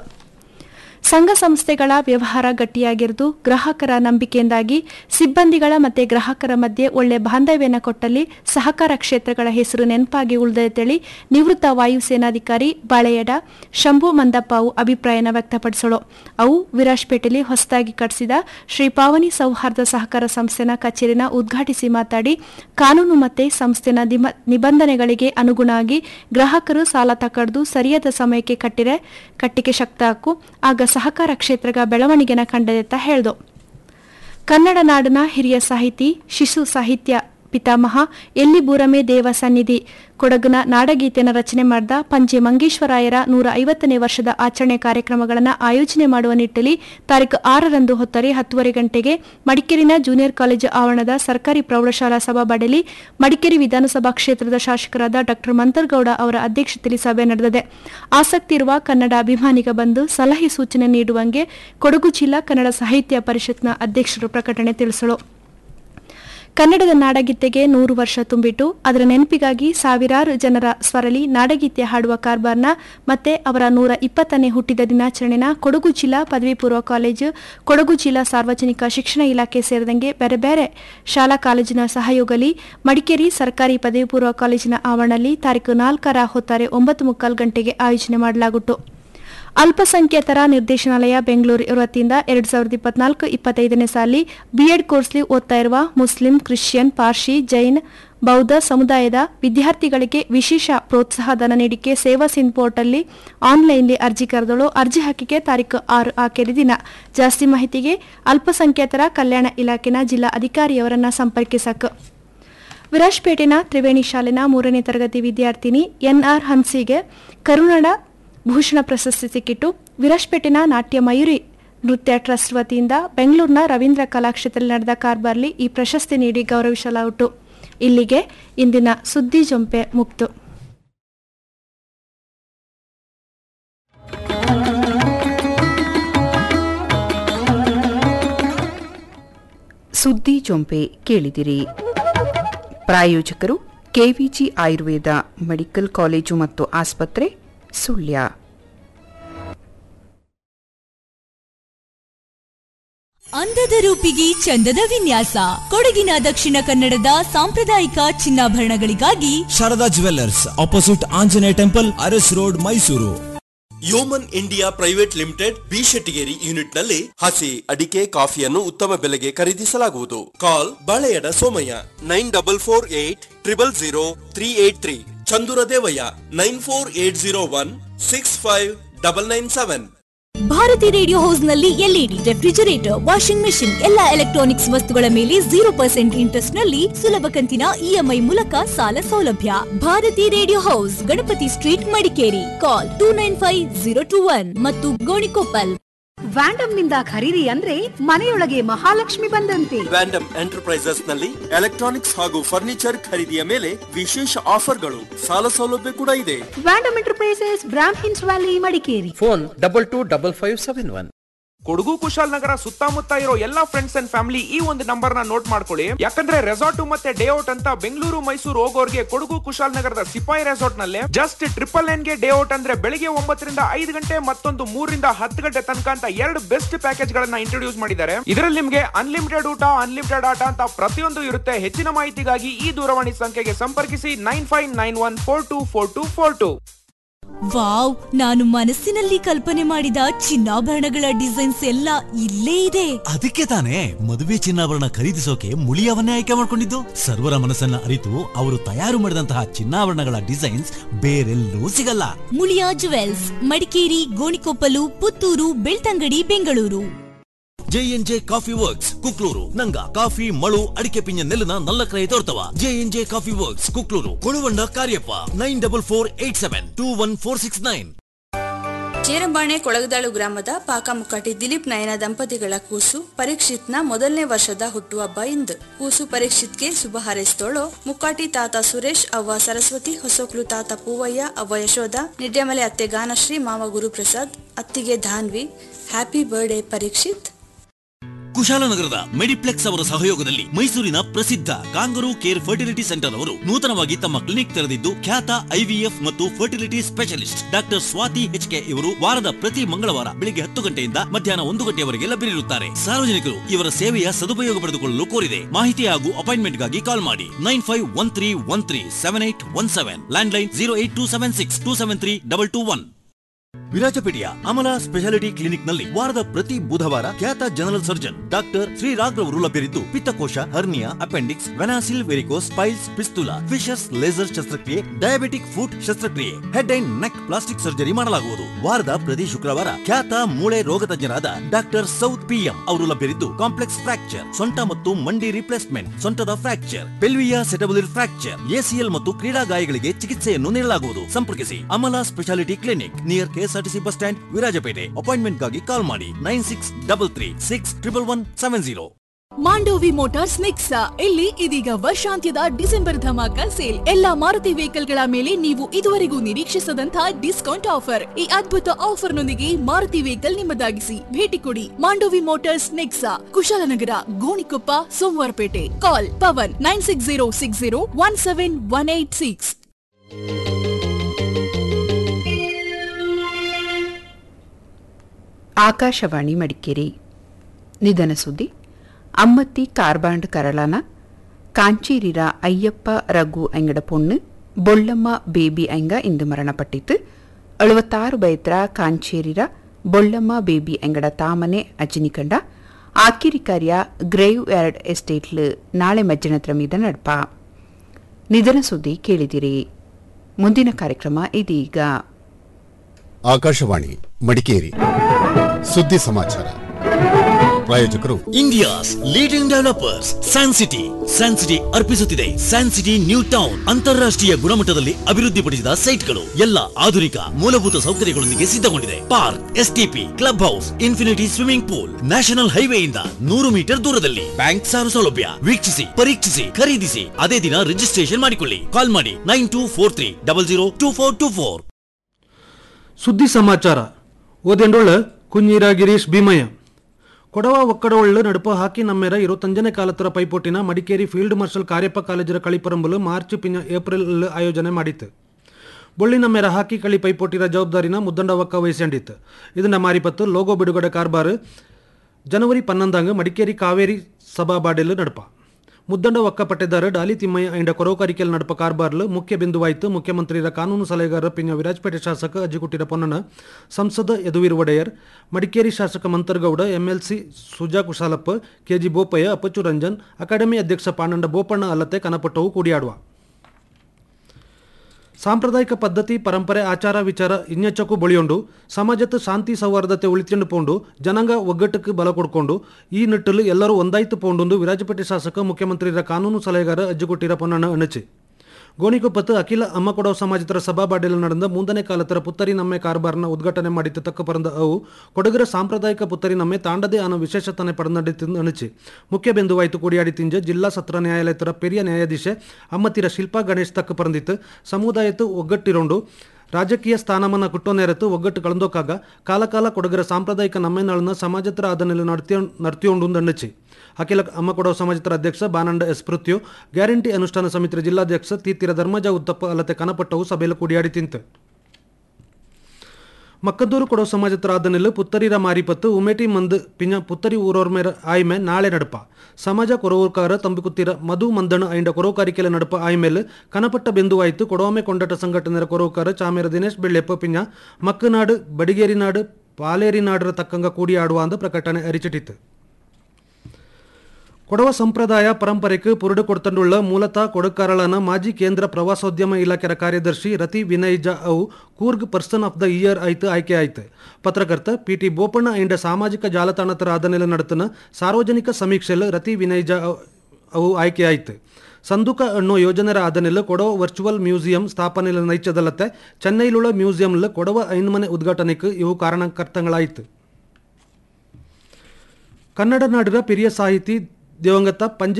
ಸಂಘ ಸಂಸ್ಥೆಗಳ ವ್ಯವಹಾರ ಗಟ್ಟಿಯಾಗಿರುವುದು ಗ್ರಾಹಕರ ನಂಬಿಕೆಯಿಂದಾಗಿ ಸಿಬ್ಬಂದಿಗಳ ಮತ್ತೆ ಗ್ರಾಹಕರ ಮಧ್ಯೆ ಒಳ್ಳೆ ಬಾಂಧವ್ಯನ ಕೊಟ್ಟಲ್ಲಿ ಸಹಕಾರ ಕ್ಷೇತ್ರಗಳ ಹೆಸರು ನೆನಪಾಗಿ ಉಳಿದೇಳಿ ನಿವೃತ್ತ ವಾಯುಸೇನಾಧಿಕಾರಿ ಬಾಳೆಯಡ ಶಂಭು ಮಂದಪ್ಪ ಅವು ಅಭಿಪ್ರಾಯನ ವ್ಯಕ್ತಪಡಿಸಲು ಅವು ವಿರಾಜ್ಪೇಟೆಯಲ್ಲಿ ಹೊಸದಾಗಿ ಕಟ್ಟಿಸಿದ ಶ್ರೀ ಪಾವನಿ ಸೌಹಾರ್ದ ಸಹಕಾರ ಸಂಸ್ಥೆನ ಕಚೇರಿನ ಉದ್ಘಾಟಿಸಿ ಮಾತಾಡಿ ಕಾನೂನು ಮತ್ತೆ ಸಂಸ್ಥೆನ ದಿಮ- ನಿಬಂಧನೆಗಳಿಗೆ ಅನುಗುಣವಾಗಿ ಗ್ರಾಹಕರು ಸಾಲ ತಕಡ್ದು ಸರಿಯಾದ ಸಮಯಕ್ಕೆ ಕಟ್ಟಿರೆ ಕಟ್ಟಿಗೆ ಶಕ್ತ ಹಾಕು ಆಗ ಸಹಕಾರ ಕ್ಷೇತ್ರಗ ಬೆಳವಣಿಗೆನ ಕಂಡದೆತ್ತ ಹೇಳ್ದು ಕನ್ನಡ ನಾಡಿನ ಹಿರಿಯ ಸಾಹಿತಿ ಶಿಶು ಸಾಹಿತ್ಯ ಪಿತಾಮಹ ಎಲ್ಲಿ ಬೂರಮೆ ದೇವ ಸನ್ನಿಧಿ ಕೊಡಗಿನ ನಾಡಗೀತೆಯನ್ನು ರಚನೆ ಮಾಡಿದ ಪಂಜೆ ಮಂಗೇಶ್ವರಾಯರ ನೂರ ಐವತ್ತನೇ ವರ್ಷದ ಆಚರಣೆ ಕಾರ್ಯಕ್ರಮಗಳನ್ನು ಆಯೋಜನೆ ಮಾಡುವ ನಿಟ್ಟಲ್ಲಿ ತಾರೀಕು ಆರರಂದು ಹೊತ್ತರೆ ಹತ್ತುವರೆ ಗಂಟೆಗೆ ಮಡಿಕೇರಿನ ಜೂನಿಯರ್ ಕಾಲೇಜು ಆವರಣದ ಸರ್ಕಾರಿ ಪ್ರೌಢಶಾಲಾ ಸಭಾಬಡಲಿ ಮಡಿಕೇರಿ ವಿಧಾನಸಭಾ ಕ್ಷೇತ್ರದ ಶಾಸಕರಾದ ಡಾ ಮಂತರ್ಗೌಡ ಅವರ ಅಧ್ಯಕ್ಷತೆಯಲ್ಲಿ ಸಭೆ ನಡೆದಿದೆ ಆಸಕ್ತಿ ಇರುವ ಕನ್ನಡ ಅಭಿಮಾನಿಗ ಬಂದು ಸಲಹೆ ಸೂಚನೆ ನೀಡುವಂಗೆ ಕೊಡಗು ಜಿಲ್ಲಾ ಕನ್ನಡ ಸಾಹಿತ್ಯ ಪರಿಷತ್ನ ಅಧ್ಯಕ್ಷರು ಪ್ರಕಟಣೆ ತಿಳಿಸಲು ಕನ್ನಡದ ನಾಡಗೀತೆಗೆ ನೂರು ವರ್ಷ ತುಂಬಿಟ್ಟು ಅದರ ನೆನಪಿಗಾಗಿ ಸಾವಿರಾರು ಜನರ ಸ್ವರಲಿ ನಾಡಗೀತೆ ಹಾಡುವ ಕಾರ್ಬಾರ್ನ ಮತ್ತೆ ಅವರ ನೂರ ಇಪ್ಪತ್ತನೇ ಹುಟ್ಟಿದ ದಿನಾಚರಣೆನ ಕೊಡಗು ಜಿಲ್ಲಾ ಪದವಿ ಪೂರ್ವ ಕಾಲೇಜು ಕೊಡಗು ಜಿಲ್ಲಾ ಸಾರ್ವಜನಿಕ ಶಿಕ್ಷಣ ಇಲಾಖೆ ಸೇರಿದಂಗೆ ಬೇರೆ ಬೇರೆ ಶಾಲಾ ಕಾಲೇಜಿನ ಸಹಯೋಗಲಿ ಮಡಿಕೇರಿ ಸರ್ಕಾರಿ ಪದವಿ ಪೂರ್ವ ಕಾಲೇಜಿನ ಆವರಣದಲ್ಲಿ ತಾರೀಕು ನಾಲ್ಕರ ಹೊತ್ತಾರೆ ಒಂಬತ್ತು ಮುಕ್ಕಾಲು ಗಂಟೆಗೆ ಆಯೋಜನೆ ಮಾಡಲಾಗುತ್ತು ಅಲ್ಪಸಂಖ್ಯಾತರ ನಿರ್ದೇಶನಾಲಯ ಬೆಂಗಳೂರು ವತಿಯಿಂದ ಎರಡ್ ಸಾವಿರದ ಇಪ್ಪತ್ನಾಲ್ಕು ಇಪ್ಪತ್ತೈದನೇ ಸಾಲಿ ಬಿಎಡ್ ಕೋರ್ಸ್ಲಿ ಓದ್ತಾ ಇರುವ ಮುಸ್ಲಿಂ ಕ್ರಿಶ್ಚಿಯನ್ ಪಾರ್ಸಿ ಜೈನ್ ಬೌದ್ಧ ಸಮುದಾಯದ ವಿದ್ಯಾರ್ಥಿಗಳಿಗೆ ವಿಶೇಷ ಪ್ರೋತ್ಸಾಹಧನ ನೀಡಿಕೆ ಸೇವಾ ಸಿಂಧ್ ಪೋರ್ಟಲ್ಲಿ ಆನ್ಲೈನ್ಲಿ ಅರ್ಜಿ ಕರೆದಳು ಅರ್ಜಿ ಹಾಕಿಕೆ ತಾರೀಕು ಆರು ಆಖರಿ ದಿನ ಜಾಸ್ತಿ ಮಾಹಿತಿಗೆ ಅಲ್ಪಸಂಖ್ಯಾತರ ಕಲ್ಯಾಣ ಇಲಾಖೆನ ಜಿಲ್ಲಾ ಅಧಿಕಾರಿಯವರನ್ನ ಸಂಪರ್ಕಿಸಕ್ಕೆ ವಿರಾಜ್ಪೇಟೆನ ತ್ರಿವೇಣಿ ಶಾಲೆನ ಮೂರನೇ ತರಗತಿ ವಿದ್ಯಾರ್ಥಿನಿ ಎನ್ಆರ್ ಹನ್ಸಿಗೆ ಕರುನಾಡ ಭೂಷಣ ಪ್ರಶಸ್ತಿ ಸಿಕ್ಕಿಟ್ಟು ವಿರಾಜ್ಪೇಟೆನ ನಾಟ್ಯ ಮಯೂರಿ ನೃತ್ಯ ಟ್ರಸ್ಟ್ ವತಿಯಿಂದ ಬೆಂಗಳೂರಿನ ರವೀಂದ್ರ ಕಲಾಕ್ಷೇತ್ರದಲ್ಲಿ ನಡೆದ ಕಾರ್ಬಾರ್ಲಿ ಈ ಪ್ರಶಸ್ತಿ ನೀಡಿ ಗೌರವಿಸಲಾಯಿತು ಇಲ್ಲಿಗೆ ಇಂದಿನ ಸುದ್ದಿ ಜೊಂಪೆ ಮುಕ್ತು ಸುದ್ದಿ ಜೊಂಪೆ ಕೇಳಿದಿರಿ ಪ್ರಾಯೋಜಕರು ಕೆವಿಜಿ ಆಯುರ್ವೇದ ಮೆಡಿಕಲ್ ಕಾಲೇಜು ಮತ್ತು ಆಸ್ಪತ್ರೆ ಸುಳ್ಯ ಅಂದದ ರೂಪಿಗೆ ಚಂದದ ವಿನ್ಯಾಸ ಕೊಡಗಿನ ದಕ್ಷಿಣ ಕನ್ನಡದ ಸಾಂಪ್ರದಾಯಿಕ ಚಿನ್ನಾಭರಣಗಳಿಗಾಗಿ Sharada jewellers opposite Anjaneya temple Aras road Mysuru Yeoman India private limited B Shettigeri unit ನಲ್ಲಿ ಹಸಿ ಅಡಿಕೆ ಕಾಫಿಯನ್ನು ಉತ್ತಮ ಬೆಲೆಗೆ ಖರೀದಿಸಲಾಗುವುದು call Baleyada Somaiah nine double four eight triple zero three eight three Chandura Devaiah nine four eight zero one six five double nine seven Bharati radio house ನಲ್ಲಿ LED refrigerator washing machine ಎಲ್ಲಾ electronics ವಸ್ತುಗಳ ಮೇಲೆ ಜೀರೋ ಪರ್ಸೆಂಟ್ ಇಂಟ್ರೆಸ್ಟ್ ನಲ್ಲಿ ಸುಲಭ ಕಂತಿನ ಇಎಂಐ ಮೂಲಕ ಸಾಲ ಸೌಲಭ್ಯ Bharati radio house Ganapati street Madikeri call two nine five zero two one ಮತ್ತು ಗೋಣಿಕೊಪ್ಪಲ್ ವ್ಯಾಂಡಮ್ ನಿಂದ ಖರೀದಿ ಅಂದ್ರೆ ಮನೆಯೊಳಗೆ ಮಹಾಲಕ್ಷ್ಮಿ ಬಂದಂತೆ ವ್ಯಾಂಡಮ್ ಎಂಟರ್ಪ್ರೈಸಸ್ ನಲ್ಲಿ ಎಲೆಕ್ಟ್ರಾನಿಕ್ಸ್ ಹಾಗೂ ಫರ್ನಿಚರ್ ಖರೀದಿಯ ಮೇಲೆ ವಿಶೇಷ ಆಫರ್ಗಳು ಸಾಲ ಸೌಲಭ್ಯ ಕೂಡ ಇದೆ ವ್ಯಾಂಡಮ್ ಎಂಟರ್ಪ್ರೈಸಸ್ ಬ್ರಾಮ್ ಹಿನ್ಸ್ valley Madikeri phone double two double five seven one Kodagu Kushalanagar ಸುತ್ತಮುತ್ತ ಇರೋ ಎಲ್ಲಾ ಫ್ರೆಂಡ್ಸ್ ಅಂಡ್ ಫ್ಯಾಮಿಲಿ ಈ ಒಂದು ನಂಬರ್ ನ ನೋಟ್ ಮಾಡ್ಕೊಳ್ಳಿ ಯಾಕಂದ್ರೆ ರೆಸಾರ್ಟ್ ಮತ್ತೆ ಡೇ ಔಟ್ ಅಂತ ಬೆಂಗಳೂರು ಮೈಸೂರು ಹೋಗೋರ್ಗೆ ಕೊಡಗು ಕುಶಾಲನಗರದ ಸಿಪಾಯಿ ರೆಸಾರ್ಟ್ ನಲ್ಲಿ ಜಸ್ಟ್ ಟ್ರಿಪಲ್ ನೈನ್ ಗೆ ಡೇ ಔಟ್ ಅಂದ್ರೆ ಬೆಳಿಗ್ಗೆ ಒಂಬತ್ತರಿಂದ ಐದು ಗಂಟೆ ಮತ್ತೊಂದು ಮೂರರಿಂದ ಹತ್ತು ಗಂಟೆ ತನಕ ಅಂತ ಎರಡು ಬೆಸ್ಟ್ ಪ್ಯಾಕೇಜ್ ಗಳನ್ನ ಇಂಟ್ರೊಡ್ಯೂಸ್ ಮಾಡಿದ್ದಾರೆ ಇದರಲ್ಲಿ ನಿಮ್ಗೆ ಅನ್ಲಿಮಿಟೆಡ್ ಊಟ ಅನ್ಲಿಮಿಟೆಡ್ ಆಟ ಅಂತ ಪ್ರತಿಯೊಂದು ಇರುತ್ತೆ ಹೆಚ್ಚಿನ ಮಾಹಿತಿಗಾಗಿ ಈ ದೂರವಾಣಿ ಸಂಖ್ಯೆಗೆ ಸಂಪರ್ಕಿಸಿ nine five nine one four two four two four two wow ನಾನು ಮನಸ್ಸಿನಲ್ಲಿ ಕಲ್ಪನೆ ಮಾಡಿದ ಚಿನ್ನಾಭರಣಗಳ ಡಿಸೈನ್ಸ್ ಎಲ್ಲ ಇಲ್ಲೇ ಇದೆ ಅದಕ್ಕೆ ತಾನೇ ಮದುವೆ ಚಿನ್ನಾಭರಣ ಖರೀದಿಸೋಕೆ ಮುಳಿಯವನ್ನೇ ಆಯ್ಕೆ ಮಾಡ್ಕೊಂಡಿದ್ದು ಸರ್ವರ ಮನಸ್ಸನ್ನ ಅರಿತು ಅವರು ತಯಾರು ಮಾಡಿದಂತಹ ಚಿನ್ನಾಭರಣಗಳ ಡಿಸೈನ್ಸ್ ಬೇರೆಲ್ಲೂ ಸಿಗಲ್ಲ Muliya jewels Madikeri Gonikoppal Puttur Belthangady Bengaluru J coffee works Kukluru ನಂಗ ಕಾಫಿ ಮಳು ಅಡಿಕೆ ಪಿಂಜ ನೆಲ್ಲಿನ ನಲ್ಲಕ್ರೈ ತೋರ್ತವ J coffee works Kukluru Koluvanda Kariappa nine double four eight seven two one four six nine Cherambane Kolagadalu ಗ್ರಾಮದ ಪಾಕಮುಕ್ಕಾಟಿ ದಿಲೀಪ್ ನಯನ ದಂಪತಿಗಳ ಕೂಸು ಪರೀಕ್ಷಿತ್ನ ಮೊದಲನೇ ವರ್ಷದ ಹುಟ್ಟುಹಬ್ಬ ಇಂದು ಕೂಸು ಪರೀಕ್ಷಿತ್ಗೆ ಶುಭ ಹಾರೈಸಿದೋಳು ಮುಕ್ಕಾಟಿ ತಾತ ಸುರೇಶ್ ಅವ್ವ ಸರಸ್ವತಿ ಹೊಸಕ್ಲು ತಾತ ಪೂವಯ್ಯ ಅವ್ವ ಯಶೋಧ ನಿಡ್ಯಮಲೆ ಅತ್ತೆ ಗಾನಶ್ರೀ ಮಾವ ಗುರುಪ್ರಸಾದ್ ಅತ್ತಿಗೆ ಧಾನ್ವಿ ಹ್ಯಾಪಿ ಬರ್ಡೇ ಪರೀಕ್ಷಿತ್ ಕುಶಾಲನಗರದ ಮೆಡಿಪ್ಲೆಕ್ಸ್ ಅವರ ಸಹಯೋಗದಲ್ಲಿ ಮೈಸೂರಿನ ಪ್ರಸಿದ್ಧ ಕಾಂಗರೂ ಕೇರ್ ಫರ್ಟಿಲಿಟಿ ಸೆಂಟರ್ ಅವರು ನೂತನವಾಗಿ ತಮ್ಮ ಕ್ಲಿನಿಕ್ ತೆರೆದಿದ್ದು ಖ್ಯಾತ ಐವಿಎಫ್ ಮತ್ತು fertility specialist doctor Swathi HK ಇವರು ವಾರದ ಪ್ರತಿ ಮಂಗಳವಾರ ಬೆಳಿಗ್ಗೆ ಹತ್ತು ಗಂಟೆಯಿಂದ ಮಧ್ಯಾಹ್ನ ಒಂದು ಗಂಟೆಯವರೆಗೆ ಲಭ್ಯರಿರುತ್ತಾರೆ ಸಾರ್ವಜನಿಕರು ಇವರ ಸೇವೆಯ ಸದುಪಯೋಗ ಪಡೆದುಕೊಳ್ಳಲು ಕೋರಿದೆ ಮಾಹಿತಿ ಹಾಗೂ ಅಪಾಯಿಂಟ್ಮೆಂಟ್ಗಾಗಿ ಕಾಲ್ ಮಾಡಿ nine five one three one three seven eight one seven landline zero eight two seven six two seven three double two one ವಿರಾಜಪೇಟೆಯ ಅಮಲಾ ಸ್ಪೆಷಾಲಿಟಿ ಕ್ಲಿನಿಕ್ ನಲ್ಲಿ ವಾರದ ಪ್ರತಿ ಬುಧವಾರ ಖ್ಯಾತ ಜನರಲ್ ಸರ್ಜನ್ ಡಾಕ್ಟರ್ ಶ್ರೀರಾಗ್ ರವರು ಲಭ್ಯರಿದ್ದು ಪಿತ್ತಕೋಶ ಹರ್ನಿಯಾ ಅಪೆಂಡಿಕ್ಸ್ ವೆನಾಸಿಲ್ varicose piles fistula fissures laser ಶಸ್ತ್ರಕ್ರಿಯೆ ಡಯಾಬಿಟಿಕ್ ಫುಟ್ ಶಸ್ತ್ರಕ್ರಿಯೆ head and neck plastic surgery ಮಾಡಲಾಗುವುದು ವಾರದ ಪ್ರತಿ ಶುಕ್ರವಾರ ಖ್ಯಾತ ಮೂಳೆ ರೋಗ ತಜ್ಞರಾದ ಡಾಕ್ಟರ್ ಸೌತ್ ಪಿಎಂ ಅವರು ಲಭ್ಯರಿದ್ದು ಕಾಂಪ್ಲೆಕ್ಸ್ ಫ್ರಾಕ್ಚರ್ ಸೊಂಟ ಮತ್ತು ಮಂಡಿ ರಿಪ್ಲೇಸ್ಮೆಂಟ್ ಸೊಂಟದ fracture pelvic acetabular fracture ACL ಮತ್ತು ಕ್ರೀಡಾ ಗಾಯಗಳಿಗೆ ಚಿಕಿತ್ಸೆಯನ್ನು ನೀಡಲಾಗುವುದು ಸಂಪರ್ಕಿಸಿ Amala speciality clinic near KSRTC bus stand Virajpet ಅಪಾಯಿಂಟ್ಮೆಂಟ್ಗಾಗಿ ಕಾಲ್ ಮಾಡಿ nine six double three six triple one seven zero Mandovi motors Nexa ಇಲ್ಲಿ ಇದೀಗ ವರ್ಷಾಂತ್ಯದ ಡಿಸೆಂಬರ್ ಧಮಾಕ ಸೇಲ್ ಎಲ್ಲಾ ಮಾರುತಿ ವೆಹಿಕಲ್ ಗಳ ಮೇಲೆ ನೀವು ಇದುವರೆಗೂ ನಿರೀಕ್ಷಿಸದಂತಹ ಡಿಸ್ಕೌಂಟ್ ಆಫರ್ ಈ ಅದ್ಭುತ ಆಫರ್ ನೊಂದಿಗೆ ಮಾರುತಿ ವೆಹಿಕಲ್ ನಿಮ್ಮದಾಗಿಸಿ ಭೇಟಿ ಕೊಡಿ Mandovi motors Nexa Kushalanagar Gonikoppa Somwarpet call Pavan nine six zero six zero one seven one eight six Akashvani Madikeri ನಿಧನ ಸುದ್ದಿ ಅಮ್ಮತ್ತಿ ಕಾರ್ಬಾಂಡ್ ಕರಳನ ಕಾಂಚೀರಿರ ಅಯ್ಯಪ್ಪ ರಘು ಅಂಗಡ ಪೊಣ್ಣು ಬೊಳ್ಳಮ್ಮ ಬೇಬಿ ಅಂಗ ಇಂದು ಮರಣಪಟ್ಟಿತು ಅಳುವತ್ತಾರು ಬೈತ್ರ ಕಾಂಚೇರಿರ ಬೊಳ್ಳಮ್ಮ ಬೇಬಿ ಅಂಗಡ ತಾಮನೆ ಅಜಿನಿಕಂಡ ಆಕಿರಿ ಕಾರ್ಯ ಗ್ರೇವ್ ಯಾರ್ಡ್ ಎಸ್ಟೇಟ್ಲ್ ನಾಳೆ ಮಜ್ಜನತ್ರ ಮೀದ ನಡ್ಪ ನಿಧನ ಸುದ್ದಿ ಕೇಳಿದಿರಿ ಮುಂದಿನ ಕಾರ್ಯಕ್ರಮ ಇದೀಗ ಆಕಾಶವಾಣಿ ಮಡಿಕೇರಿ ಸುದ್ದಿ ಸಮಾಚಾರ ಪ್ರಾಯೋಜಕರು India's leading developers San City San City ಅರ್ಪಿಸುತ್ತಿದೆ ಸ್ಯಾನ್ ಸಿಟಿ ನ್ಯೂ ಟೌನ್ ಅಂತಾರಾಷ್ಟ್ರೀಯ ಗುಣಮಟ್ಟದಲ್ಲಿ ಅಭಿವೃದ್ಧಿಪಡಿಸಿದ ಸೈಟ್ಗಳು ಎಲ್ಲ ಆಧುನಿಕ ಮೂಲಭೂತ ಸೌಕರ್ಯಗಳೊಂದಿಗೆ ಸಿದ್ಧಗೊಂಡಿದೆ park STP club house infinity swimming pool national ಹೈವೇಯಿಂದ ನೂರು ಮೀಟರ್ ದೂರದಲ್ಲಿ ಬ್ಯಾಂಕ್ ಸಾಲ ಸೌಲಭ್ಯ ವೀಕ್ಷಿಸಿ ಪರೀಕ್ಷಿಸಿ ಖರೀದಿಸಿ ಅದೇ ದಿನ ರಿಜಿಸ್ಟ್ರೇಷನ್ ಮಾಡಿಕೊಳ್ಳಿ ಕಾಲ್ ಮಾಡಿ nine two four three double zero two four two four ಸುದ್ದಿ ಸಮಾಚಾರ ಓದೆಂಡೊಳ್ಳ ಕುഞ്ഞിರ ಗಿರೀಶ್ ಭೀಮಯ್ಯ ಕೊಡವ ಒಕ್ಕಡೊಳ್ಳು ನಡುಪ ಹಾಕಿ ನಮ್ಮೆರ ಇರುವತ್ತಂಜನೇ ಕಾಲತ್ತರ ಪೈಪೋಟಿನ ಮಡಿಕೇರಿ ಫೀಲ್ಡ್ ಮಾರ್ಷಲ್ ಕಾರ್ಯಪ್ಪ ಕಾಲೇಜರ ಕಳಿಪರಂಬಲು ಮಾರ್ಚ್ ಪಿನ ಏಪ್ರಿಲ್ ಆಯೋಜನೆ ಮಾಡಿತ್ತು ಬೊಳ್ಳಿ ನಮ್ಮೆರ ಹಾಕಿ ಕಳಿ ಪೈಪೋಟಿರ ಜವಾಬ್ದಾರಿನ ಮುದ್ದಂಡ ಒಕ್ಕ ವಹಿಸ್ಕೊಂಡಿತ್ತು ಇದನ್ನ ಮಾರಿಪತ್ತು ಲೋಗೋ ಬಿಡುಗಡೆ ಕಾರ್ಬಾರ್ ಜನವರಿ ಪನ್ನೊಂದಂಗ ಮಡಿಕೇರಿ ಕಾವೇರಿ ಸಭಾಬಾಡೆಲು ನಡಪ ಮುದ್ದಂಡ ಒಕ್ಕ ಪಟ್ಟೆದಾರ ಡಾಲಿ ತಿಮ್ಮಯ್ಯ ಐಂಡ ಕೊರೋಕರಿಕೆಲ್ ನಡಪ ಕಾರ್ಬಾರ್ಲು ಮುಖ್ಯ ಬಿಂದುವಾಯಿತು ಮುಖ್ಯಮಂತ್ರಿರ ಕಾನೂನು ಸಲಹೆಗಾರ ಪಿಂಜ ವಿರಾಜಪೇಟೆ ಶಾಸಕ ಅಜ್ಜಿಕುಟ್ಟಿರ ಪೊನ್ನನ ಸಂಸದ ಯದುವೀರ್ ಒಡೆಯರ್ ಮಡಿಕೇರಿ ಶಾಸಕ Mantar Gowda MLC Suja Kushalappa KG Bopaiah Appachu Ranjan academy ಅಧ್ಯಕ್ಷ ಪಾಂಡಂಡ ಬೋಪಣ್ಣ ಅಲ್ಲತೆ ಕನಪಟ್ಟವು ಕೂಡಿಯಾಡುವ ಸಾಂಪ್ರದಾಯಿಕ ಪದ್ಧತಿ ಪರಂಪರೆ ಆಚಾರ ವಿಚಾರ ಇನ್ನೆಚ್ಚಕ್ಕೂ ಬಳಿಯೊಂಡು ಸಮಾಜದ ಶಾಂತಿ ಸೌಹಾರ್ದತೆ ಉಳಿತಂಡು ಪೋಂಡು ಜನಾಂಗ ಒಗ್ಗಟ್ಟಕ್ಕೆ ಬಲ ಕೊಡ್ಕೊಂಡು ಈ ನಿಟ್ಟಲು ಎಲ್ಲರೂ ಒಂದಾಯ್ತು ಪೋಂಡು ವಿರಾಜಪೇಟೆ ಶಾಸಕ ಮುಖ್ಯಮಂತ್ರಿರ ಕಾನೂನು ಸಲಹೆಗಾರ ಅಜ್ಜುಗುಟ್ಟಿರ ಪೊನ್ನಣ್ಣ ಅಣಚಿ ಗೋಣಿಕೊಪ್ಪತ್ತು ಅಖಿಲ ಅಮ್ಮಕೊಡವ ಸಮಾಜದ ಸಭಾಬಾಡಿಯಲ್ಲಿ ನಡೆದ ಮೂರನೇ ಕಾಲತರ ಪುತ್ತರಿ ನಮ್ಮೆ ಕಾರ್ಬಾರ್ನ ಉದ್ಘಾಟನೆ ಮಾಡಿತ್ತು ತಕ್ಕ ಪರಂದ ಅವು ಕೊಡಗರ ಸಾಂಪ್ರದಾಯಿಕ ಪುತ್ತರಿ ನಮ್ಮೆ ತಾಂಡದೆ ಅನ್ನೋ ವಿಶೇಷತನೆ ಪಡೆದಿತ್ತು ಅಣಚಿ ಮುಖ್ಯ ಬಿಂದುವಾಯ್ತು ಕೂಡಿಯಾಡಿ ತಿಂಜ ಜಿಲ್ಲಾ ಸತ್ರ ನ್ಯಾಯಾಲಯದ ಪೆರಿಯ ನ್ಯಾಯಾಧೀಶೆ ಅಮ್ಮತ್ತಿರ ಶಿಲ್ಪಾ ಗಣೇಶ್ ತಕ್ಕ ಪರಂದಿತ್ತು ಸಮುದಾಯತ್ತು ಒಗ್ಗಟ್ಟಿರೋಂಡು ರಾಜಕೀಯ ಸ್ಥಾನಮಾನ ಕುಟ್ಟೋನೇರತ್ತು ಒಗ್ಗಟ್ಟು ಕಳೆದೋಕಾಗ ಕಾಲಕಾಲ ಕೊಡಗರ ಸಾಂಪ್ರದಾಯಿಕ ನಮ್ಮೆನಾಳನ್ನ ಸಮಾಜತ್ರ ಅದನ್ನೆಲ್ಲ ನಡ್ತಿ ನಡ್ತಿಯೋಂಡು ಅಂಡಚಿ ಅಖಿಲ ಅಮ್ಮ ಕೊಡವ ಸಮಾಜದ ಅಧ್ಯಕ್ಷ ಬಾನಂಡ ಎಸ್ ಪೃಥ್ಯು ಗ್ಯಾರಂಟಿ ಅನುಷ್ಠಾನ ಸಮಿತಿಯ ಜಿಲ್ಲಾಧ್ಯಕ್ಷ ತೀತಿರ ಧರ್ಮಜ ಉತ್ತಪ್ಪ ಅಲ್ಲತೆ ಕನಪಟ್ಟವು ಸಭೆಯಲ್ಲಿ ಕೂಡಿಯಾಡಿ ತಿಂತು ಮಕ್ಕದ್ದೂರು ಕೊಡವ ಸಮಾಜದ ಆದನೆಲ್ಲ ಪುತ್ತರಿರ ಮಾರಿಪತ್ತು ಉಮೇಟಿ ಮಂದ್ ಪಿಂಜ ಪುತ್ತರಿ ಊರೋರ್ ಮೇರ ಆಯ್ಮೆ ನಾಳೆ ನಡಪ ಸಮಾಜ ಕೊರವೂರ್ಕಾರ ತಂಬಿಕುತ್ತಿರ ಮಧು ಮಂದಣ ಐಂಡ ಕೊರವಕಾರಿಕೆಲ ನಡಪ ಆಯ್ಮೇಲೆ ಕನಪಟ್ಟ ಬಿಂದುವಾಯ್ತು ಕೊಡವಮೆ ಕೊಂಡಟ ಸಂಘಟನೆರ ಕೊರವಕಾರ ಚಾಮೇರ ದಿನೇಶ್ ಬೆಳ್ಳೆಪ್ಪ ಪಿಂಜ ಮಕ್ಕನಾಡು ಬಡಿಗೇರಿ ನಾಡು ಪಾಲೇರಿ ನಾಡರ ತಕ್ಕಂಗ ಕೂಡಿ ಆಡುವ ಅಂದ ಪ್ರಕಟಣೆ ಅರಿಚಿಟ್ಟಿತು ಕೊಡವ ಸಂಪ್ರದಾಯ ಪರಂಪರೆಗೆ ಪುರುಡು ಕೊಡ್ತಂಡುಳ್ಳ ಮೂಲತಃ ಕೊಡಕಾರಳನ ಮಾಜಿ ಕೇಂದ್ರ ಪ್ರವಾಸೋದ್ಯಮ ಇಲಾಖೆಯ ಕಾರ್ಯದರ್ಶಿ ರತಿ ವಿನಯ್ ಜಾ ಅವು Coorg person of the year ಆಯ್ತು ಆಯ್ಕೆ ಆಯ್ತು ಪತ್ರಕರ್ತ ಪಿ ಟಿ ಬೋಪಣ್ಣ ಇಂಡ ಸಾಮಾಜಿಕ ಜಾಲತಾಣತರ ಆದನೆಲ್ಲ ನಡೆತನ ಸಾರ್ವಜನಿಕ ಸಮೀಕ್ಷೆಯಲ್ಲಿ ರತಿ ವಿನಯ್ ಜಾ ಅವು ಆಯ್ಕೆ ಆಯ್ತು ಸಂದುಕ ಅನ್ನೋ ಯೋಜನೆರ ಆದನೆಲ್ಲ ಕೊಡವ ವರ್ಚುವಲ್ ಮ್ಯೂಸಿಯಂ ಸ್ಥಾಪನೆಲ ನೈಚದಲ್ಲತ್ತೆ ಚೆನ್ನೈಲುಳ ಮ್ಯೂಸಿಯಂಲ ಕೊಡವ ಐನ್ಮನೆ ಉದ್ಘಾಟನೆಗೆ ಇವು ಕಾರಣಕರ್ತಗಳಾಯಿತು ಕನ್ನಡ ನಾಡಿನ ಪಿರಿಯ ಸಾಹಿತಿ ದಿವಂಗತ ಪಂಜೆ